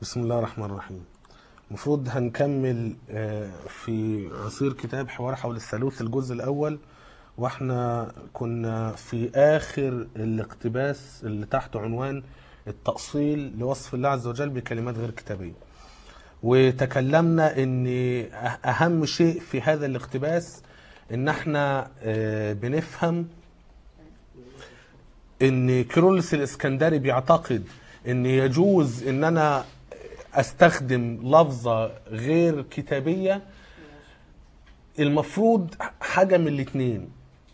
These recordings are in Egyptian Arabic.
بسم الله الرحمن الرحيم المفروض هنكمل آه، في عصير كتاب حوار حول الثالوث الجزء الأول واحنا كنا في آخر الاقتباس اللي تحت عنوان التأصيل لوصف الله عز وجل بكلمات غير كتابية وتكلمنا ان أه- اهم شيء في هذا الاقتباس ان احنا آه، بنفهم ان كيرلس الاسكندري بيعتقد ان يجوز ان انا استخدم لفظة غير كتابية المفروض حاجة من الاتنين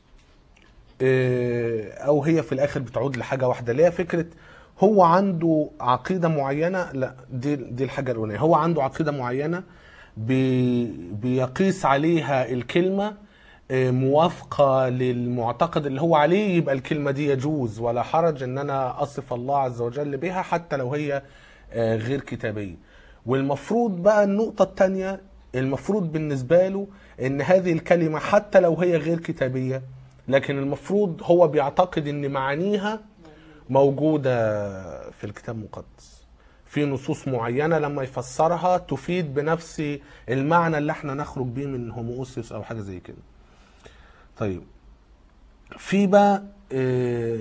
آه، او هي في الاخر بتعود لحاجة واحدة اللي هي فكرة هو عنده عقيدة معينة لا دي دي الحاجة الأولانية هو عنده عقيدة معينة بي بيقيس عليها الكلمة آه، موافقة للمعتقد اللي هو عليه يبقى الكلمة دي يجوز ولا حرج ان انا اصف الله عز وجل بها حتى لو هي آه، غير كتابية والمفروض بقى النقطة التانية المفروض بالنسبة له ان هذه الكلمة حتى لو هي غير كتابية لكن المفروض هو بيعتقد ان معانيها موجودة في الكتاب المقدس في نصوص معينة لما يفسرها تفيد بنفس المعنى اللي احنا نخرج بيه من هوموسيوس او حاجة زي كده طيب في بقى آه،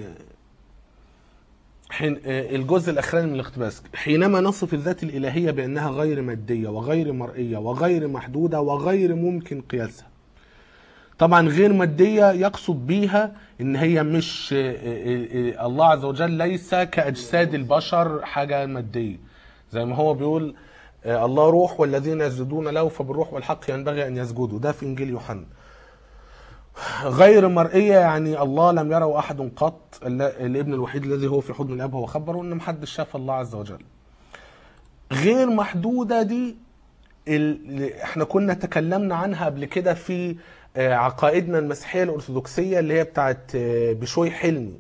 حين آه، الجزء الاخراني من الاقتباس حينما نصف الذات الالهيه بانها غير ماديه وغير مرئيه وغير محدوده وغير ممكن قياسها طبعا غير ماديه يقصد بيها ان هي مش آه، آه، آه، الله عز وجل ليس كاجساد البشر حاجه ماديه زي ما هو بيقول آه، الله روح والذين يسجدون له فبالروح والحق ينبغي ان يسجدوا ده في انجيل يوحنا غير مرئية يعني الله لم يره أحد قط ال- الابن الوحيد الذي هو في حضن الأب هو خبره إن محدش شاف الله عز وجل غير محدودة دي ال- احنا كنا تكلمنا عنها قبل كده في آه، عقائدنا المسيحية الأرثوذكسية اللي هي بتاعت آه، بشوي حلمي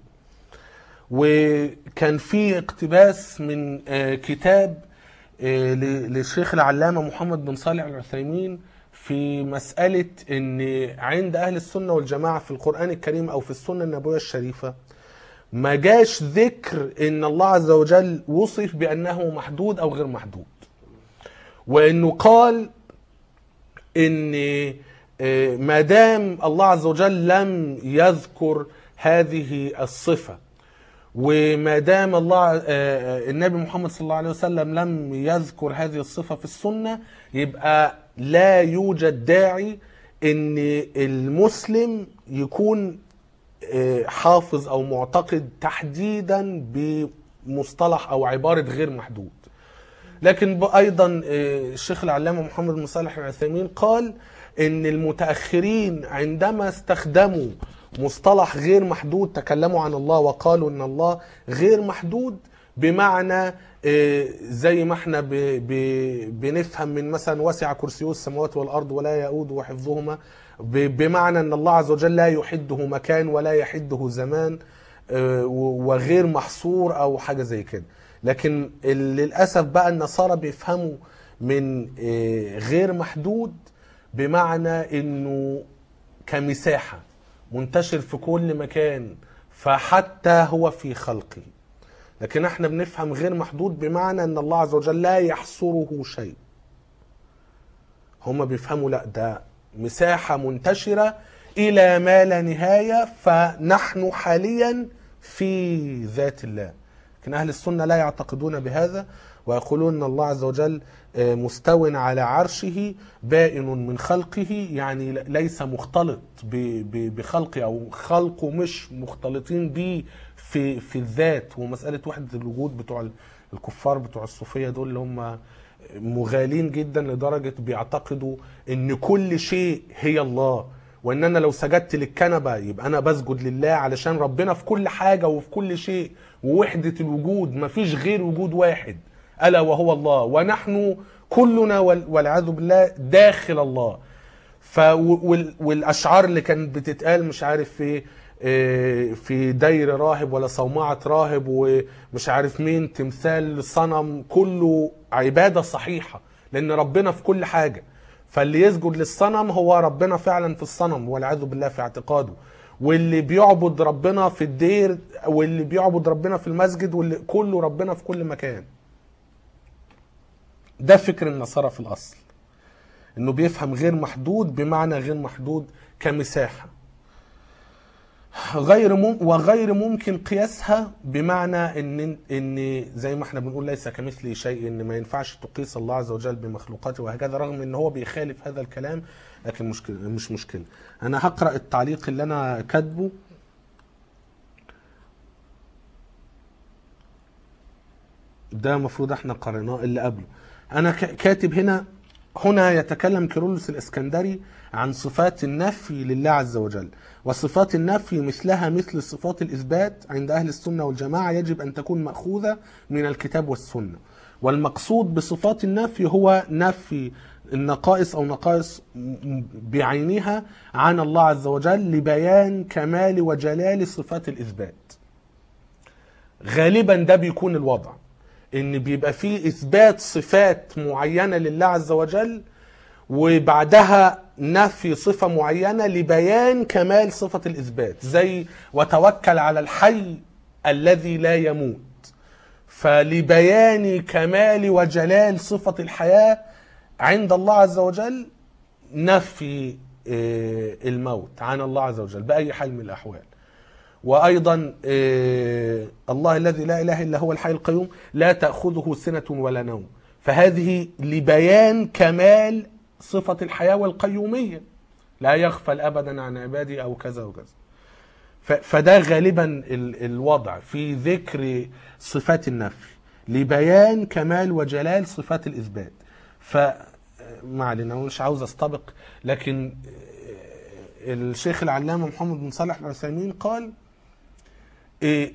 وكان في اقتباس من آه، كتاب آه، ل- للشيخ العلامة محمد بن صالح العثيمين في مسألة ان عند اهل السنة والجماعة في القرآن الكريم او في السنة النبوية الشريفة ما جاش ذكر ان الله عز وجل وصف بانه محدود او غير محدود وانه قال ان آه، ما دام الله عز وجل لم يذكر هذه الصفه وما دام الله آه، آه، النبي محمد صلى الله عليه وسلم لم يذكر هذه الصفه في السنه يبقى لا يوجد داعي ان المسلم يكون آه، حافظ او معتقد تحديدا بمصطلح او عباره غير محدود لكن ب- ايضا آه، الشيخ العلامه محمد بن صالح العثيمين قال ان المتاخرين عندما استخدموا مصطلح غير محدود تكلموا عن الله وقالوا ان الله غير محدود بمعنى آه، زي ما احنا ب- ب- بنفهم من مثلا وسع كرسيه السماوات والارض ولا يؤود حفظهما ب- بمعنى ان الله عز وجل لا يحده مكان ولا يحده زمان آه، و- وغير محصور او حاجه زي كده لكن ال- للاسف بقى النصارى بيفهموا من آه، غير محدود بمعنى انه كمساحه منتشر في كل مكان فحتى هو في خلقه لكن احنا بنفهم غير محدود بمعنى ان الله عز وجل لا يحصره شيء هم بيفهموا لا ده مساحة منتشرة إلى ما لا نهاية فنحن حاليا في ذات الله لكن أهل السنة لا يعتقدون بهذا ويقولون أن الله عز وجل آه، مستو على عرشه بائن من خلقه يعني ليس مختلط ب- ب- بخلقه أو خلقه مش مختلطين به في في الذات ومسألة وحدة الوجود بتوع الكفار بتوع الصوفية دول اللي هم مغالين جدا لدرجة بيعتقدوا ان كل شيء هي الله وان انا لو سجدت للكنبة يبقى انا بسجد لله علشان ربنا في كل حاجة وفي كل شيء ووحدة الوجود مفيش غير وجود واحد الا وهو الله ونحن كلنا وال- والعياذ بالله داخل الله ف وال- والاشعار اللي كانت بتتقال مش عارف في آه، في دير راهب ولا صومعة راهب ومش عارف مين تمثال صنم كله عبادة صحيحة لأن ربنا في كل حاجة فاللي يسجد للصنم هو ربنا فعلا في الصنم والعياذ بالله في اعتقاده واللي بيعبد ربنا في الدير واللي بيعبد ربنا في المسجد واللي كله ربنا في كل مكان ده فكر النصارى في الاصل انه بيفهم غير محدود بمعنى غير محدود كمساحه غير مم وغير ممكن قياسها بمعنى ان ان زي ما احنا بنقول ليس كمثله شيء ان ما ينفعش تقيس الله عز وجل بمخلوقاته وهكذا رغم ان هو بيخالف هذا الكلام لكن مشكلة مش مشكله انا هقرا التعليق اللي انا كاتبه ده المفروض احنا قريناه اللي قبله انا ك- كاتب هنا هنا يتكلم كيرلس الاسكندري عن صفات النفي لله عز وجل وصفات النفي مثلها مثل صفات الاثبات عند اهل السنه والجماعه يجب ان تكون ماخوذه من الكتاب والسنه والمقصود بصفات النفي هو نفي النقائص او نقائص م- بعينها عن الله عز وجل لبيان كمال وجلال صفات الاثبات غالبا ده بيكون الوضع ان بيبقى فيه اثبات صفات معينه لله عز وجل وبعدها نفي صفه معينه لبيان كمال صفه الاثبات زي وتوكل على الحي الذي لا يموت فلبيان كمال وجلال صفه الحياه عند الله عز وجل نفي آه، الموت عن الله عز وجل باي حال من الاحوال وايضا آه، الله الذي لا اله الا هو الحي القيوم لا تاخذه سنه ولا نوم فهذه لبيان كمال صفه الحياه والقيوميه لا يغفل ابدا عن عبادي او كذا وكذا ف- فده غالبا ال- الوضع في ذكر صفات النفي لبيان كمال وجلال صفات الاثبات ف ما علينا مش عاوز استبق لكن آه، الشيخ العلامه محمد بن صالح العثيمين قال إيه،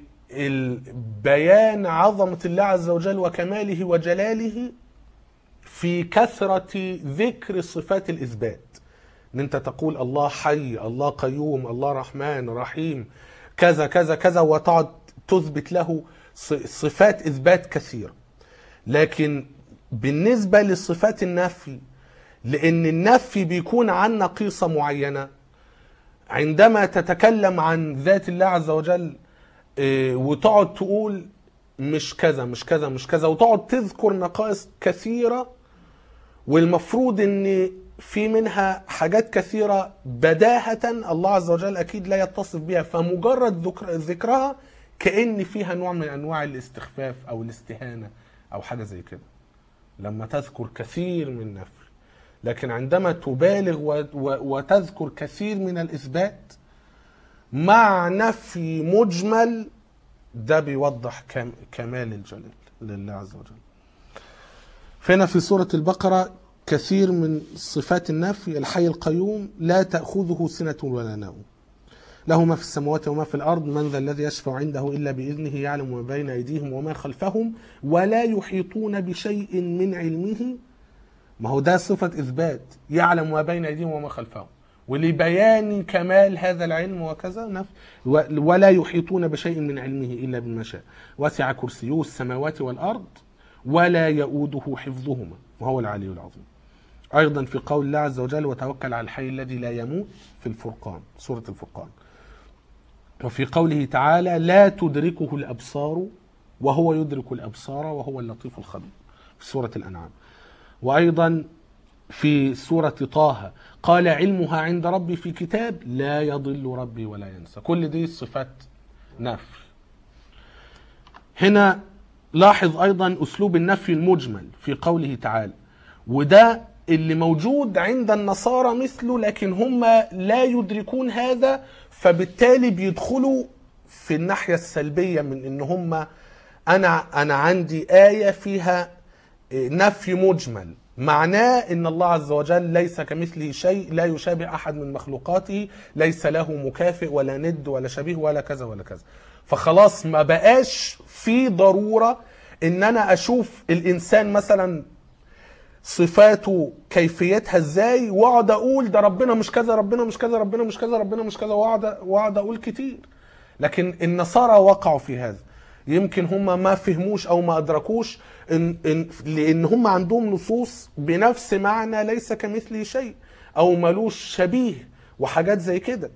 البيان عظمة الله عز وجل وكماله وجلاله في كثرة ذكر صفات الإثبات ان انت تقول الله حي الله قيوم الله رحمن رحيم كذا كذا كذا وتقعد تثبت له ص- صفات إثبات كثيرة لكن بالنسبة لصفات النفي لأن النفي بيكون عن نقيصة معينة عندما تتكلم عن ذات الله عز وجل إيه، وتقعد تقول مش كذا مش كذا مش كذا وتقعد تذكر نقائص كثيرة والمفروض ان في منها حاجات كثيرة بداهة الله عز وجل اكيد لا يتصف بها فمجرد ذكر ذكرها كأن فيها نوع من انواع الاستخفاف او الاستهانة او حاجة زي كده لما تذكر كثير من نفي لكن عندما تبالغ و- و- وتذكر كثير من الإثبات مع نفي مجمل ده بيوضح كم كمال الجلال لله عز وجل فهنا في سورة البقرة كثير من صفات النفي الحي القيوم لا تأخذه سنة ولا نوم له ما في السماوات وما في الأرض من ذا الذي يشفع عنده إلا بإذنه يعلم ما بين أيديهم وما خلفهم ولا يحيطون بشيء من علمه ما هو ده صفة إثبات يعلم ما بين أيديهم وما خلفهم ولبيان كمال هذا العلم وكذا نف و- ولا يحيطون بشيء من علمه إلا بما شاء وسع كرسيه السماوات والأرض ولا يؤوده حفظهما وهو العلي العظيم أيضا في قول الله عز وجل وتوكل على الحي الذي لا يموت في الفرقان سورة الفرقان وفي قوله تعالى لا تدركه الأبصار وهو يدرك الأبصار وهو اللطيف الخبير في سورة الأنعام وأيضا في سورة طه قال علمها عند ربي في كتاب لا يضل ربي ولا ينسى كل دي صفات نفي هنا لاحظ أيضا أسلوب النفي المجمل في قوله تعالى وده اللي موجود عند النصارى مثله لكن هم لا يدركون هذا فبالتالي بيدخلوا في الناحية السلبية من ان هم انا انا عندي آية فيها نفي مجمل معناه ان الله عز وجل ليس كمثله شيء لا يشابه احد من مخلوقاته ليس له مكافئ ولا ند ولا شبيه ولا كذا ولا كذا فخلاص ما بقاش في ضرورة ان انا اشوف الانسان مثلا صفاته كيفيتها ازاي واقعد اقول ده ربنا مش كذا ربنا مش كذا ربنا مش كذا ربنا مش كذا واقعد واقعد اقول كتير لكن النصارى وقعوا في هذا يمكن هم ما فهموش او ما ادركوش إن إن لان هم عندهم نصوص بنفس معنى ليس كمثله شيء او ملوش شبيه وحاجات زي كده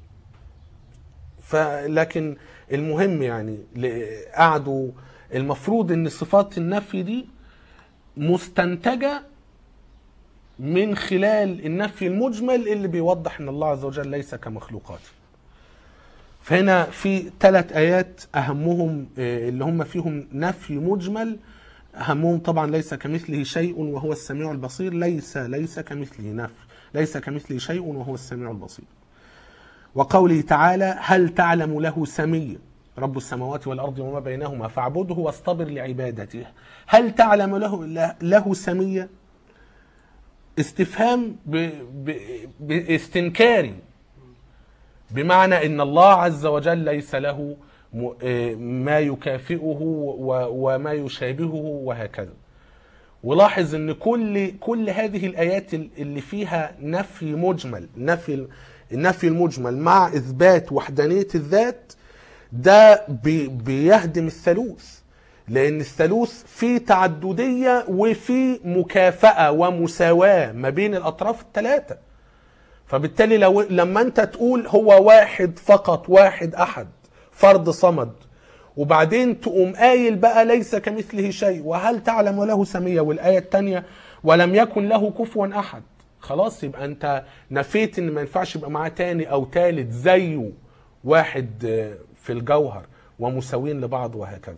فلكن المهم يعني ل- قعدوا المفروض ان صفات النفي دي مستنتجة من خلال النفي المجمل اللي بيوضح ان الله عز وجل ليس كمخلوقاته فهنا في ثلاث ايات اهمهم آه، اللي هم فيهم نفي مجمل اهمهم طبعا ليس كمثله شيء وهو السميع البصير ليس ليس كمثله نفي ليس كمثله شيء وهو السميع البصير وقوله تعالى هل تعلم له سميا رب السماوات والارض وما بينهما فاعبده واصطبر لعبادته هل تعلم له له سميا استفهام ب... ب... باستنكاري بمعنى ان الله عز وجل ليس له م- آه، ما يكافئه و- وما يشابهه وهكذا ولاحظ ان كل كل هذه الايات ال- اللي فيها نفي مجمل نفي النفي المجمل مع اثبات وحدانيه الذات ده بي بيهدم الثالوث لان الثالوث فيه تعدديه وفي مكافاه ومساواه ما بين الاطراف الثلاثه فبالتالي لو لما انت تقول هو واحد فقط واحد احد فرد صمد وبعدين تقوم قايل بقى ليس كمثله شيء وهل تعلم له سمية والآية الثانية ولم يكن له كفوا أحد خلاص يبقى أنت نفيت إن ما ينفعش يبقى معاه تاني أو تالت زيه واحد آه، في الجوهر ومساوين لبعض وهكذا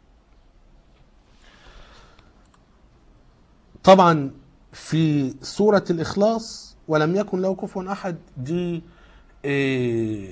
طبعا في سورة الإخلاص ولم يكن له كفوا أحد دي إيه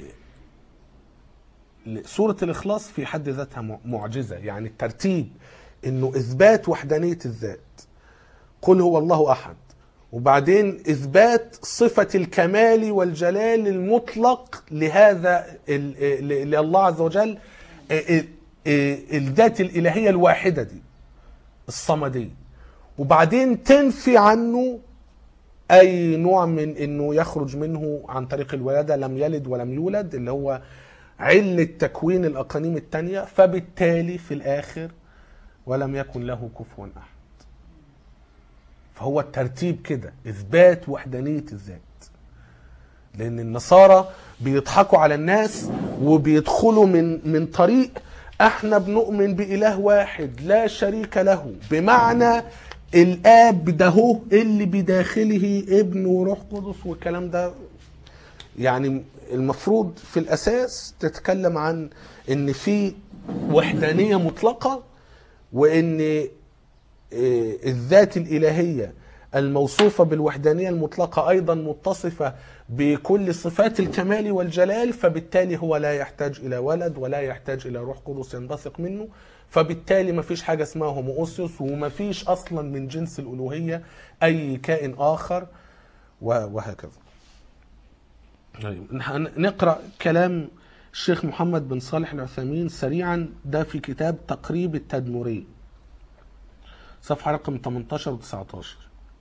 سورة الإخلاص في حد ذاتها م- معجزة يعني الترتيب إنه إثبات وحدانية الذات قل هو الله أحد وبعدين إثبات صفة الكمال والجلال المطلق لهذا ال- ل- لله عز وجل ال- ال- الذات الإلهية الواحدة دي الصمدية وبعدين تنفي عنه اي نوع من انه يخرج منه عن طريق الولاده لم يلد ولم يولد اللي هو علة تكوين الاقانيم الثانيه فبالتالي في الاخر ولم يكن له كفوا احد فهو الترتيب كده اثبات وحدانيه الذات لان النصارى بيضحكوا على الناس وبيدخلوا من من طريق احنا بنؤمن باله واحد لا شريك له بمعنى الاب ده هو اللي بداخله ابن وروح قدس والكلام ده يعني المفروض في الاساس تتكلم عن ان في وحدانيه مطلقه وان آه، الذات الإلهية الموصوفة بالوحدانية المطلقة أيضا متصفة بكل صفات الكمال والجلال فبالتالي هو لا يحتاج إلى ولد ولا يحتاج إلى روح قدس ينبثق منه فبالتالي ما فيش حاجة اسمها هوموسيوس وما فيش أصلا من جنس الألوهية أي كائن آخر و- وهكذا طيب نح- نقرأ كلام الشيخ محمد بن صالح العثيمين سريعا ده في كتاب تقريب التدمري صفحة رقم 18 و 19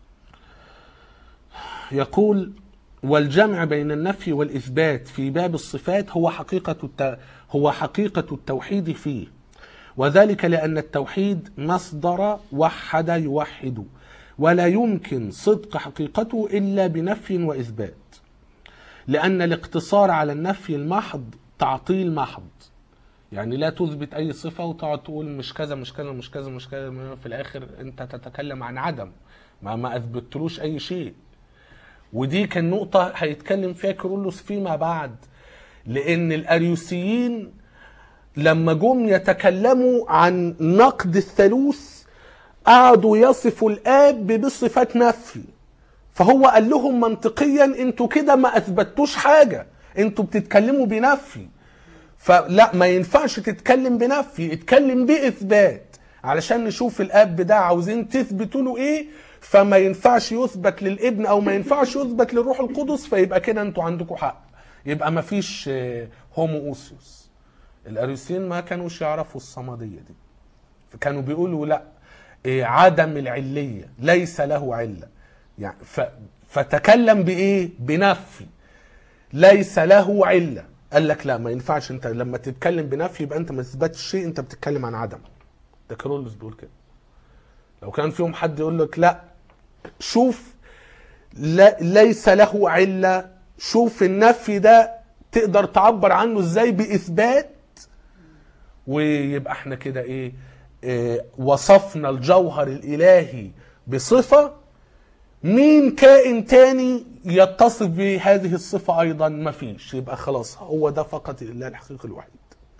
يقول والجمع بين النفي والإثبات في باب الصفات هو حقيقة الت... هو حقيقة التوحيد فيه وذلك لأن التوحيد مصدر وحد يوحد ولا يمكن صدق حقيقته إلا بنفي وإثبات لأن الاقتصار على النفي المحض تعطيل محض يعني لا تثبت اي صفه وتقعد تقول مش كذا مش كذا مش كذا مش كذا في الاخر انت تتكلم عن عدم ما ما اثبتلوش اي شيء ودي كان نقطه هيتكلم فيها كيرلس فيما بعد لان الاريوسيين لما جم يتكلموا عن نقد الثالوث قعدوا يصفوا الاب بصفات نفي فهو قال لهم منطقيا انتوا كده ما اثبتوش حاجه انتوا بتتكلموا بنفي فلا ما ينفعش تتكلم بنفي اتكلم باثبات علشان نشوف الاب ده عاوزين تثبتوا له ايه فما ينفعش يثبت للابن او ما ينفعش يثبت للروح القدس فيبقى كده انتوا عندكم حق يبقى ما فيش آه، هومو اوسيوس الاريوسيين ما كانوش يعرفوا الصمديه دي فكانوا بيقولوا لا إيه عدم العليه ليس له عله يعني ف فتكلم بايه بنفي ليس له عله قال لك لا ما ينفعش انت لما تتكلم بنفي يبقى انت ما تثبتش شيء انت بتتكلم عن عدم ده كارولوس بيقول كده لو كان فيهم حد يقول لك لا شوف لا ليس له عله شوف النفي ده تقدر تعبر عنه ازاي باثبات ويبقى احنا كده ايه آه، وصفنا الجوهر الالهي بصفه مين كائن تاني يتصف بهذه الصفه ايضا مفيش يبقى خلاص هو ده فقط الاله الحقيقي الوحيد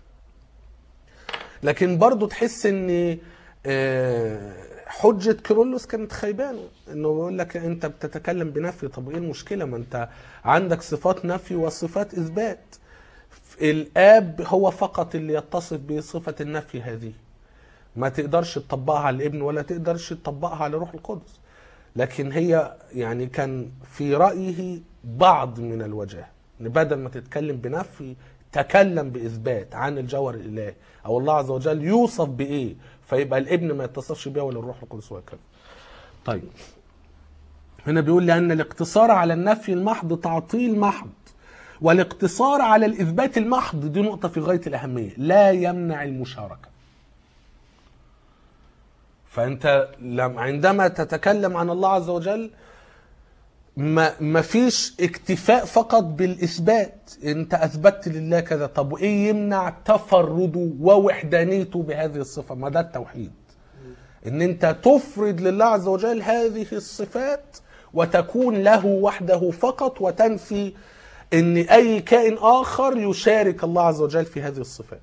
لكن برضو تحس ان آه، حجة كيرلس كانت خيبانه انه بيقول لك انت بتتكلم بنفي طب ايه المشكلة ما انت عندك صفات نفي وصفات اثبات الاب هو فقط اللي يتصف بصفة النفي هذه ما تقدرش تطبقها على الابن ولا تقدرش تطبقها على روح القدس لكن هي يعني كان في رأيه بعض من الوجه ان بدل ما تتكلم بنفي تكلم بإثبات عن الجوهر الإلهي أو الله عز وجل يوصف بإيه فيبقى الابن ما يتصفش بيه ولا الروح القدس وهكذا طيب هنا بيقول لأن الاقتصار على النفي المحض تعطيل محض والاقتصار على الإثبات المحض دي نقطة في غاية الأهمية لا يمنع المشاركة فأنت لم عندما تتكلم عن الله عز وجل ما ما فيش اكتفاء فقط بالاثبات انت اثبتت لله كذا طب وايه يمنع تفرده ووحدانيته بهذه الصفه ما ده التوحيد ان انت تفرد لله عز وجل هذه الصفات وتكون له وحده فقط وتنفي ان اي كائن اخر يشارك الله عز وجل في هذه الصفات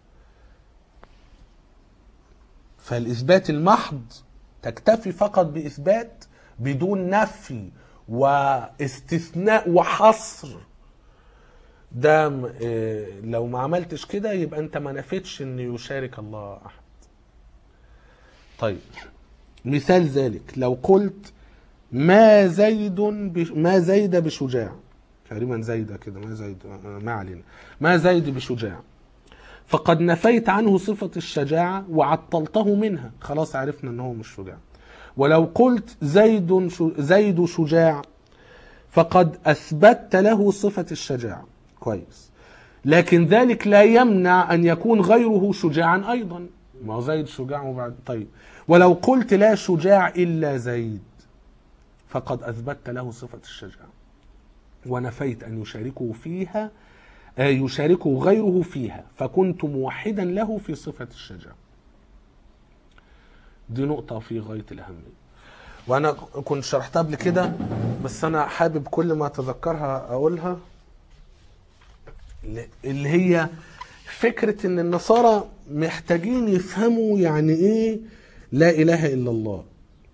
فالاثبات المحض تكتفي فقط باثبات بدون نفي واستثناء وحصر ده م- إيه، لو ما عملتش كده يبقى انت ما نفيتش ان يشارك الله احد طيب مثال ذلك لو قلت ما زيد بش ما زيد بشجاع تقريبا زيد كده ما زيد ما علينا ما زيد بشجاع فقد نفيت عنه صفة الشجاعة وعطلته منها خلاص عرفنا ان هو مش شجاع ولو قلت زيد شو زيد شجاع فقد أثبتت له صفة الشجاعة كويس لكن ذلك لا يمنع أن يكون غيره شجاعا أيضا ما هو زيد شجاع وبعد طيب ولو قلت لا شجاع إلا زيد فقد أثبتت له صفة الشجاعة ونفيت أن يشاركه فيها آه، يشاركه غيره فيها فكنت موحدا له في صفة الشجاعة دي نقطة في غاية الأهمية وأنا كنت شرحتها قبل كده بس أنا حابب كل ما أتذكرها أقولها اللي هي فكرة إن النصارى محتاجين يفهموا يعني إيه لا إله إلا الله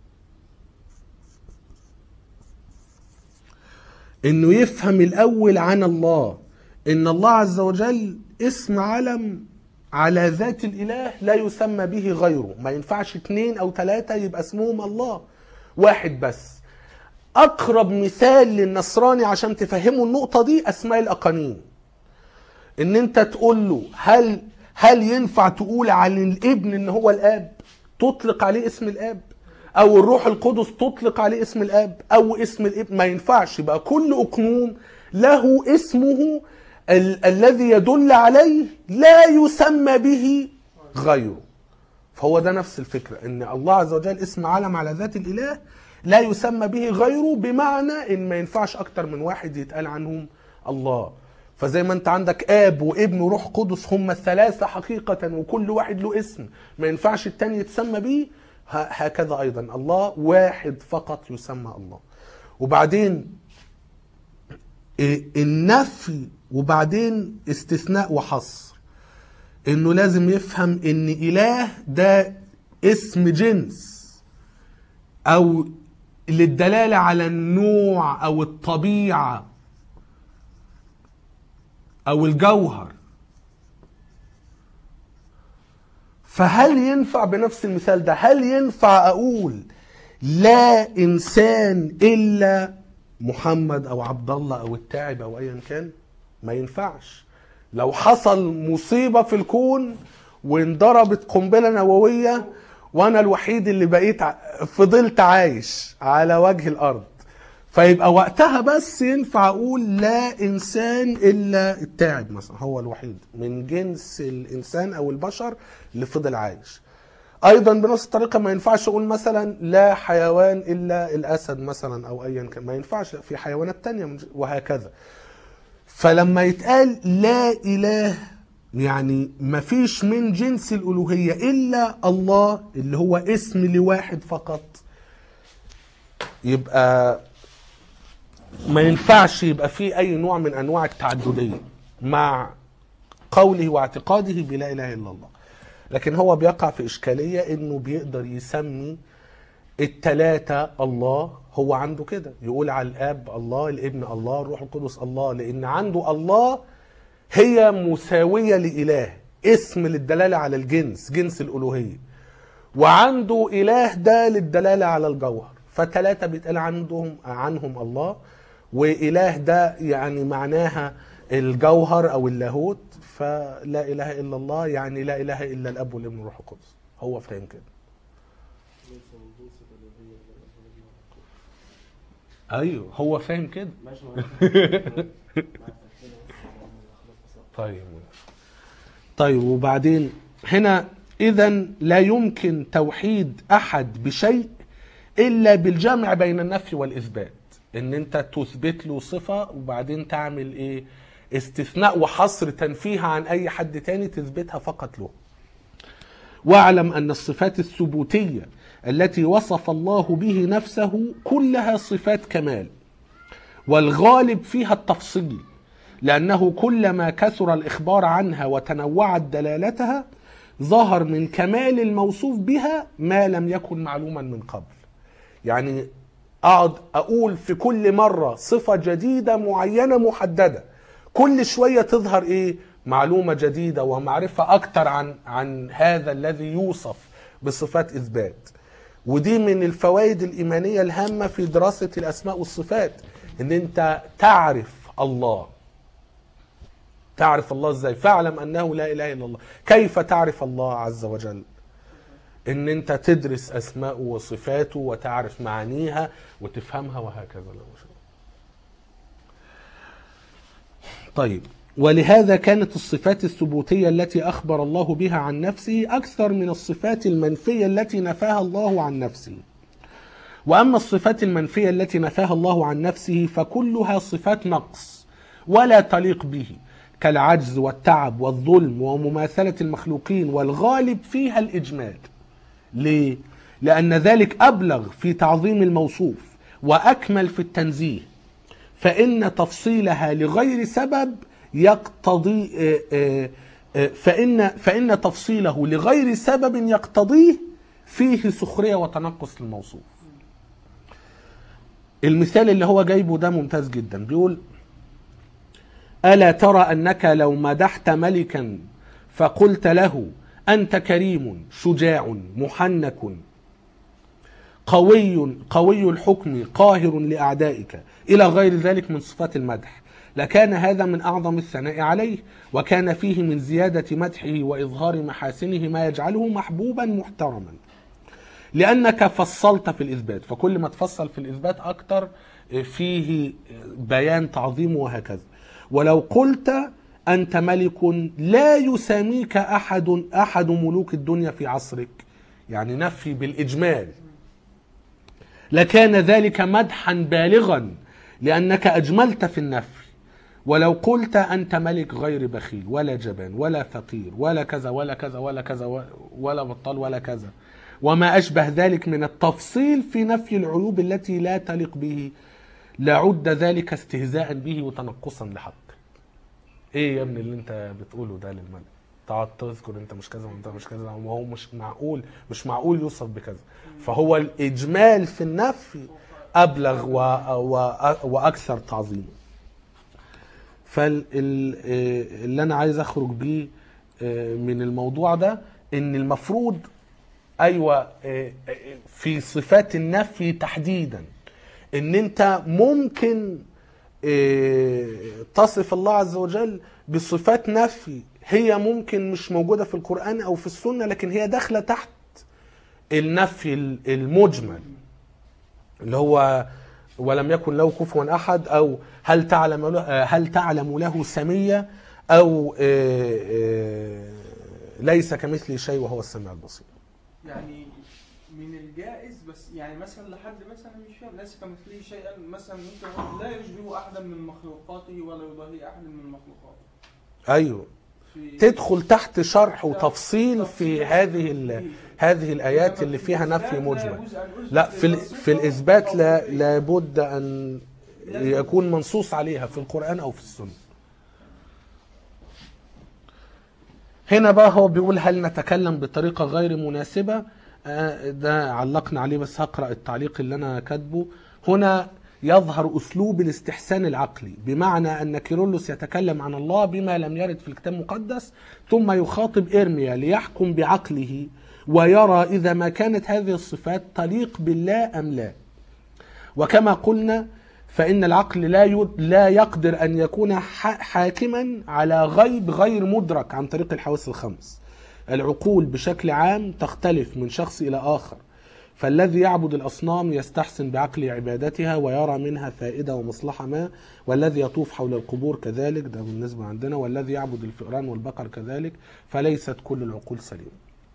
إنه يفهم الأول عن الله إن الله عز وجل اسم علم على ذات الإله لا يسمى به غيره ما ينفعش اتنين أو تلاتة يبقى اسمهم الله واحد بس أقرب مثال للنصراني عشان تفهموا النقطة دي أسماء الأقانيم إن أنت تقول له هل هل ينفع تقول عن الابن إن هو الآب تطلق عليه اسم الآب أو الروح القدس تطلق عليه اسم الآب أو اسم الابن ما ينفعش يبقى كل أقنوم له اسمه ال- الذي يدل عليه لا يسمى به غيره فهو ده نفس الفكرة ان الله عز وجل اسم علم على ذات الاله لا يسمى به غيره بمعنى ان ما ينفعش اكتر من واحد يتقال عنهم الله فزي ما انت عندك اب وابن وروح قدس هم الثلاثة حقيقة وكل واحد له اسم ما ينفعش التاني يتسمى به ه- هكذا ايضا الله واحد فقط يسمى الله وبعدين إيه، النفي وبعدين استثناء وحصر انه لازم يفهم ان اله ده اسم جنس او للدلاله على النوع او الطبيعه او الجوهر فهل ينفع بنفس المثال ده هل ينفع اقول لا انسان الا محمد او عبد الله او التاعب او ايا كان ما ينفعش لو حصل مصيبة في الكون وانضربت قنبلة نووية وانا الوحيد اللي بقيت ع- فضلت عايش على وجه الارض فيبقى وقتها بس ينفع اقول لا انسان الا التاعب مثلا هو الوحيد من جنس الانسان او البشر اللي فضل عايش ايضا بنفس الطريقه ما ينفعش اقول مثلا لا حيوان الا الاسد مثلا او ايا كان ما ينفعش في حيوانات تانية من ج- وهكذا فلما يتقال لا اله يعني مفيش من جنس الألوهية إلا الله اللي هو اسم لواحد فقط يبقى ما ينفعش يبقى فيه أي نوع من أنواع التعددية مع قوله واعتقاده بلا إله إلا الله لكن هو بيقع في إشكالية إنه بيقدر يسمي التلاتة الله هو عنده كده يقول على الاب الله الابن الله الروح القدس الله لان عنده الله هي مساويه لاله اسم للدلاله على الجنس جنس الالوهيه وعنده اله ده للدلاله على الجوهر فتلاته بيتقال عندهم عنهم الله واله ده يعني معناها الجوهر او اللاهوت فلا اله الا الله يعني لا اله الا الاب والابن والروح القدس هو فاهم كده ليس من جنس الألوهية ولا الألوهية مع القدس. ايوه هو فاهم كده ماشي مع التفكير بس. طيب طيب وبعدين هنا اذا لا يمكن توحيد احد بشيء الا بالجمع بين النفي والاثبات ان انت تثبت له صفه وبعدين تعمل ايه استثناء وحصر تنفيها عن اي حد تاني تثبتها فقط له واعلم ان الصفات الثبوتيه التي وصف الله به نفسه كلها صفات كمال والغالب فيها التفصيل لأنه كلما كثر الإخبار عنها وتنوعت دلالتها ظهر من كمال الموصوف بها ما لم يكن معلوما من قبل يعني أقعد أقول في كل مرة صفة جديدة معينة محددة كل شوية تظهر إيه معلومة جديدة ومعرفة أكتر عن عن هذا الذي يوصف بصفات إثبات ودي من الفوائد الإيمانية الهامة في دراسة الأسماء والصفات إن أنت تعرف الله تعرف الله ازاي فاعلم انه لا اله الا الله كيف تعرف الله عز وجل ان انت تدرس اسماءه وصفاته وتعرف معانيها وتفهمها وهكذا لا ما شاء الله. طيب ولهذا كانت الصفات الثبوتية التي أخبر الله بها عن نفسه أكثر من الصفات المنفية التي نفاها الله عن نفسه وأما الصفات المنفية التي نفاها الله عن نفسه فكلها صفات نقص ولا تليق به كالعجز والتعب والظلم ومماثلة المخلوقين والغالب فيها الإجمال ليه؟ لأن ذلك أبلغ في تعظيم الموصوف وأكمل في التنزيه فإن تفصيلها لغير سبب يقتضي آه، آه، آه، فإن فإن تفصيله لغير سبب يقتضيه فيه سخرية وتنقص للموصوف المثال اللي هو جايبه ده ممتاز جدا بيقول ألا ترى أنك لو مدحت ملكا فقلت له أنت كريم شجاع محنك قوي قوي الحكم قاهر لأعدائك إلى غير ذلك من صفات المدح لكان هذا من أعظم الثناء عليه وكان فيه من زيادة مدحه وإظهار محاسنه ما يجعله محبوبا محترما لأنك فصلت في الإثبات فكل ما تفصل في الإثبات أكتر فيه بيان تعظيمه وهكذا ولو قلت أنت ملك لا يساميك أحد أحد ملوك الدنيا في عصرك يعني نفي بالإجمال لكان ذلك مدحا بالغا لأنك أجملت في النفي ولو قلت أنت ملك غير بخيل ولا جبان ولا فقير ولا كذا ولا كذا ولا كذا ولا بطال ولا كذا وما أشبه ذلك من التفصيل في نفي العيوب التي لا تليق به لعد ذلك استهزاء به وتنقصا لحقه ايه يا ابني اللي انت بتقوله ده للملك تقعد تذكر انت مش كذا وانت مش كذا وهو مش معقول مش معقول يوصف بكذا فهو الاجمال في النفي ابلغ و... و... واكثر تعظيما فاللي انا عايز اخرج بيه آه، من الموضوع ده ان المفروض ايوه آه، آه، في صفات النفي تحديدا ان انت ممكن آه، تصف الله عز وجل بصفات نفي هي ممكن مش موجوده في القران او في السنه لكن هي داخله تحت النفي المجمل اللي هو ولم يكن له كفوا احد او هل تعلم له هل تعلم له سميه او آه، آه، ليس كمثله شيء وهو السميع البصير يعني من الجائز بس يعني مثلا لحد مثلا مش فاهم ليس كمثله شيئا مثلا ممكن يقول لا يشبه احدا من مخلوقاته ولا يضاهي احدا من مخلوقاته ايوه في تدخل تحت شرح وتفصيل في هذه ال- هذه الايات اللي فيها نفي مجمل لا في ال- في الاثبات لا لابد ان يكون منصوص عليها في القران او في السنه هنا بقى هو بيقول هل نتكلم بطريقه غير مناسبه آه، ده علقنا عليه بس هقرا التعليق اللي انا كاتبه هنا يظهر اسلوب الاستحسان العقلي بمعنى ان كيرلس يتكلم عن الله بما لم يرد في الكتاب المقدس ثم يخاطب ارميا ليحكم بعقله ويرى اذا ما كانت هذه الصفات تليق بالله ام لا وكما قلنا فإن العقل لا ي- لا يقدر أن يكون ح- حاكما على غيب غير مدرك عن طريق الحواس الخمس. العقول بشكل عام تختلف من شخص إلى آخر. فالذي يعبد الأصنام يستحسن بعقل عبادتها ويرى منها فائدة ومصلحة ما والذي يطوف حول القبور كذلك ده بالنسبة عندنا والذي يعبد الفئران والبقر كذلك فليست كل العقول سليمة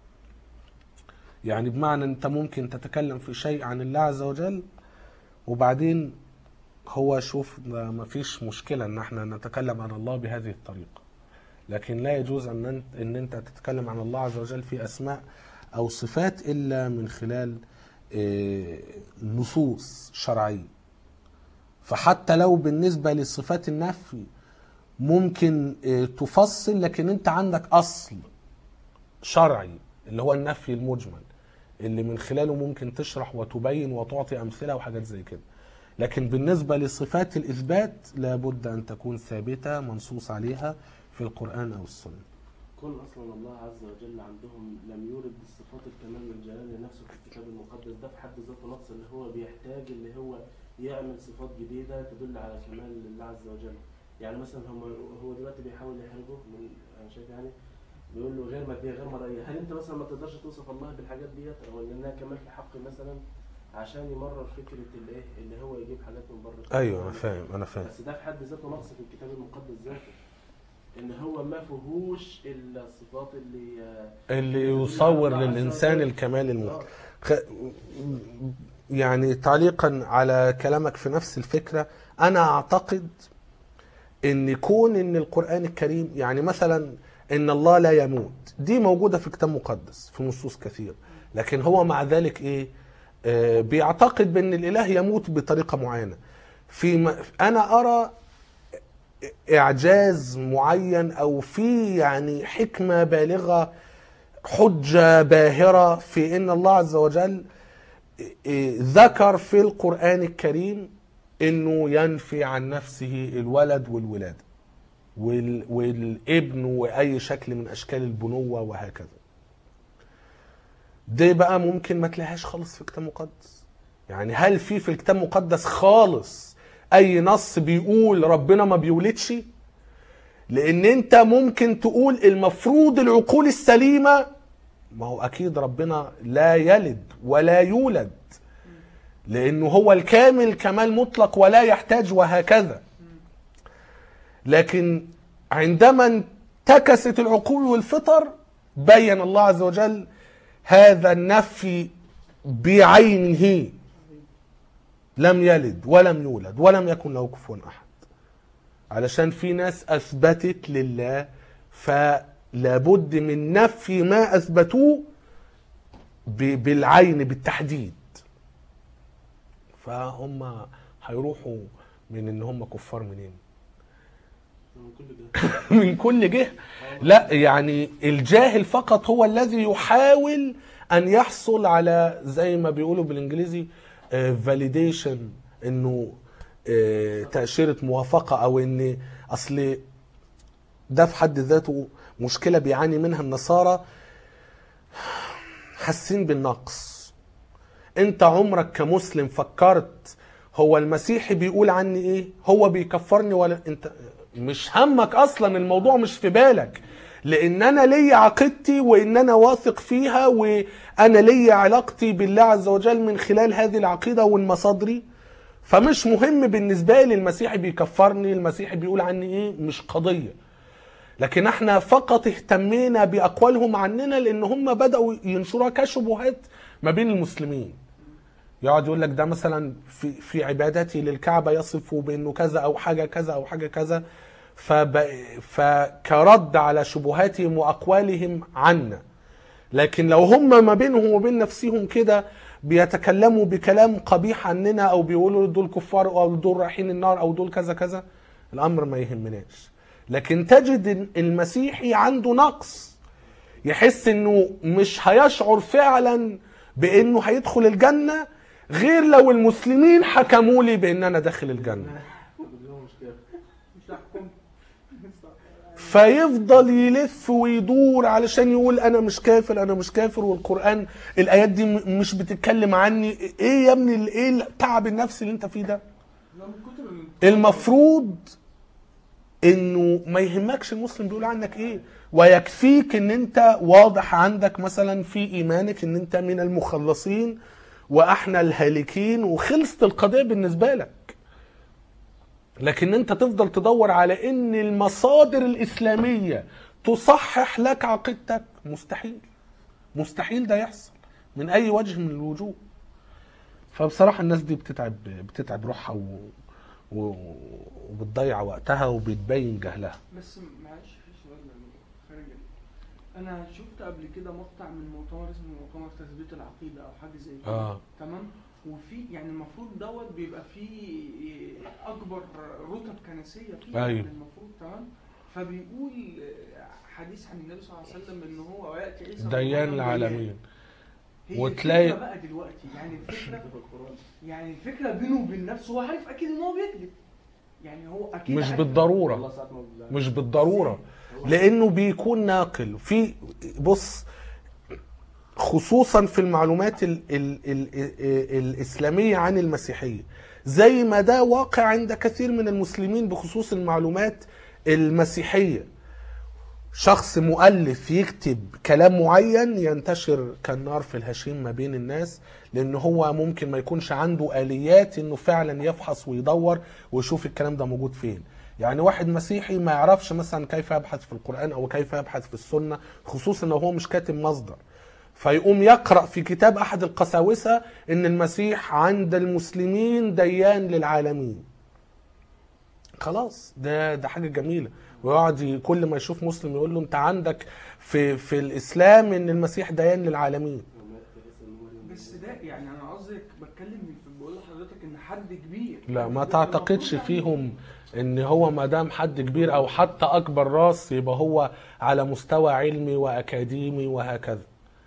يعني بمعنى أنت ممكن تتكلم في شيء عن الله عز وجل وبعدين هو شوف ده مفيش مشكلة ان احنا نتكلم عن الله بهذه الطريقة لكن لا يجوز ان انت, ان انت تتكلم عن الله عز وجل في اسماء او صفات الا من خلال آه، نصوص شرعية فحتى لو بالنسبة لصفات النفي ممكن آه، تفصل لكن انت عندك اصل شرعي اللي هو النفي المجمل اللي من خلاله ممكن تشرح وتبين وتعطي امثله وحاجات زي كده لكن بالنسبه لصفات الاثبات لابد ان تكون ثابته منصوص عليها في القران او السنه كون اصلا الله عز وجل عندهم لم يورد الصفات الكمال والجلال لنفسه في الكتاب المقدس ده في حد ذاته نقص اللي هو بيحتاج اللي هو يعمل صفات جديده تدل على كمال الله عز وجل يعني مثلا هم هو دلوقتي بيحاول يحرجه من انا شايف يعني بيقول له غير ماديه غير مرئيه هل انت مثلا ما تقدرش توصف الله بالحاجات ديت او انها كمال في حق مثلا عشان يمرر فكره الايه اللي هو يجيب حاجات من بره ايوه انا فاهم انا فاهم بس ده في حد ذاته نقص في الكتاب المقدس ذاته ان هو ما فيهوش الا الصفات اللي آه، اللي يصور للانسان الكمال المطلق خ... يعني تعليقا على كلامك في نفس الفكره انا اعتقد ان كون ان القران الكريم يعني مثلا ان الله لا يموت دي موجوده في كتاب مقدس في نصوص كثير لكن هو مع ذلك ايه آه بيعتقد بان الاله يموت بطريقه معينه في م... انا ارى اعجاز معين او في يعني حكمه بالغه حجه باهره في ان الله عز وجل إيه، ذكر في القران الكريم انه ينفي عن نفسه الولد والولاده وال- والابن واي شكل من اشكال البنوه وهكذا دي بقى ممكن ما تلاقيهاش خالص في الكتاب المقدس يعني هل في في الكتاب المقدس خالص اي نص بيقول ربنا ما بيولدش لان انت ممكن تقول المفروض العقول السليمه ما هو اكيد ربنا لا يلد ولا يولد لانه هو الكامل كمال مطلق ولا يحتاج وهكذا لكن عندما انتكست العقول والفطر بين الله عز وجل هذا النفي بعينه لم يلد ولم يولد ولم يكن له كفوا احد علشان في ناس اثبتت لله فلابد من نفي ما اثبتوه ب- بالعين بالتحديد فهم هيروحوا من ان هم كفار منين من كل ده من كل جهه لا يعني الجاهل فقط هو الذي يحاول ان يحصل على زي ما بيقولوا بالانجليزي فاليديشن انه آه، تاشيره موافقه او ان اصل ده في حد ذاته مشكله بيعاني منها النصارى حاسين بالنقص انت عمرك كمسلم فكرت هو المسيحي بيقول عني ايه هو بيكفرني ولا انت مش همك اصلا الموضوع مش في بالك لان انا ليا عقيدتي وان انا واثق فيها وانا ليا علاقتي بالله عز وجل من خلال هذه العقيده والمصادري فمش مهم بالنسبه لي المسيحي بيكفرني المسيحي بيقول عني ايه مش قضيه لكن احنا فقط اهتمينا باقوالهم عننا لان هم بداوا ينشروها كشبهات ما بين المسلمين يقعد يقول لك ده مثلا في في عبادتي للكعبه يصف بانه كذا او حاجه كذا او حاجه كذا فب... فكرد على شبهاتهم واقوالهم عنا لكن لو هم ما بينهم وبين نفسهم كده بيتكلموا بكلام قبيح عننا او بيقولوا دول كفار او دول رايحين النار او دول كذا كذا الامر ما يهمناش لكن تجد إن المسيحي عنده نقص يحس انه مش هيشعر فعلا بانه هيدخل الجنه غير لو المسلمين حكموا لي بان انا داخل الجنه اليوم مش كده مش هحكم فيفضل يلف ويدور علشان يقول انا مش كافر انا مش كافر والقران الايات دي م- مش بتتكلم عني ايه يا ابني ال- ايه التعب النفسي اللي انت فيه ده لو من كتر ال- المفروض انه ما يهمكش المسلم بيقول عنك ايه ويكفيك ان انت واضح عندك مثلا في ايمانك ان انت من المخلصين واحنا الهالكين وخلصت القضيه بالنسبه لك لكن انت تفضل تدور على ان المصادر الاسلاميه تصحح لك عقيدتك مستحيل مستحيل ده يحصل من اي وجه من الوجوه فبصراحه الناس دي بتتعب بتتعب روحها و... و... وبتضيع وقتها وبتبين جهلها بس معلش في سؤال يعني خارج ال- انا شفت قبل كده مقطع من مؤتمر اسمه مؤتمر تثبيت العقيده او حاجه زي كده اه تمام وفي يعني المفروض دوت بيبقى فيه اكبر رتب كنسيه فيه أيوة. يعني المفروض تمام فبيقول حديث عن النبي صلى الله عليه وسلم ان هو وياتي عيسى ديان مريم العالمين هي وتلاقي- الفكرة بقى دلوقتي يعني الفكره في القرآن يعني الفكره بينه وبين نفسه هو عارف اكيد ان هو بيكذب يعني هو اكيد مش عارف- بالضروره والله ساعات ما بيبقى- مش بالضروره لانه بيكون ناقل في بص خصوصا في المعلومات ال ال ال ال الاسلاميه عن المسيحيه زي ما ده واقع عند كثير من المسلمين بخصوص المعلومات المسيحيه شخص مؤلف يكتب كلام معين ينتشر كالنار في الهشيم ما بين الناس لان هو ممكن ما يكونش عنده اليات انه فعلا يفحص ويدور ويشوف الكلام ده موجود فين يعني واحد مسيحي ما يعرفش مثلا كيف يبحث في القرآن او كيف يبحث في السنة خصوصا لو هو مش كاتب مصدر فيقوم يقرأ في كتاب احد القساوسة ان المسيح عند المسلمين ديان للعالمين خلاص ده ده حاجه جميله ويقعد ي- كل ما يشوف مسلم يقول له انت عندك في في الاسلام ان المسيح ديان للعالمين وما يأتي عيسى ابن مريم بس ده يعني انا قصدي بتكلم في- بقول لحضرتك ان حد كبير لا ما المفروض تعتقدش يعني- فيهم ان هو ما دام حد كبير او حتى اكبر راس يبقى هو على مستوى علمي واكاديمي وهكذا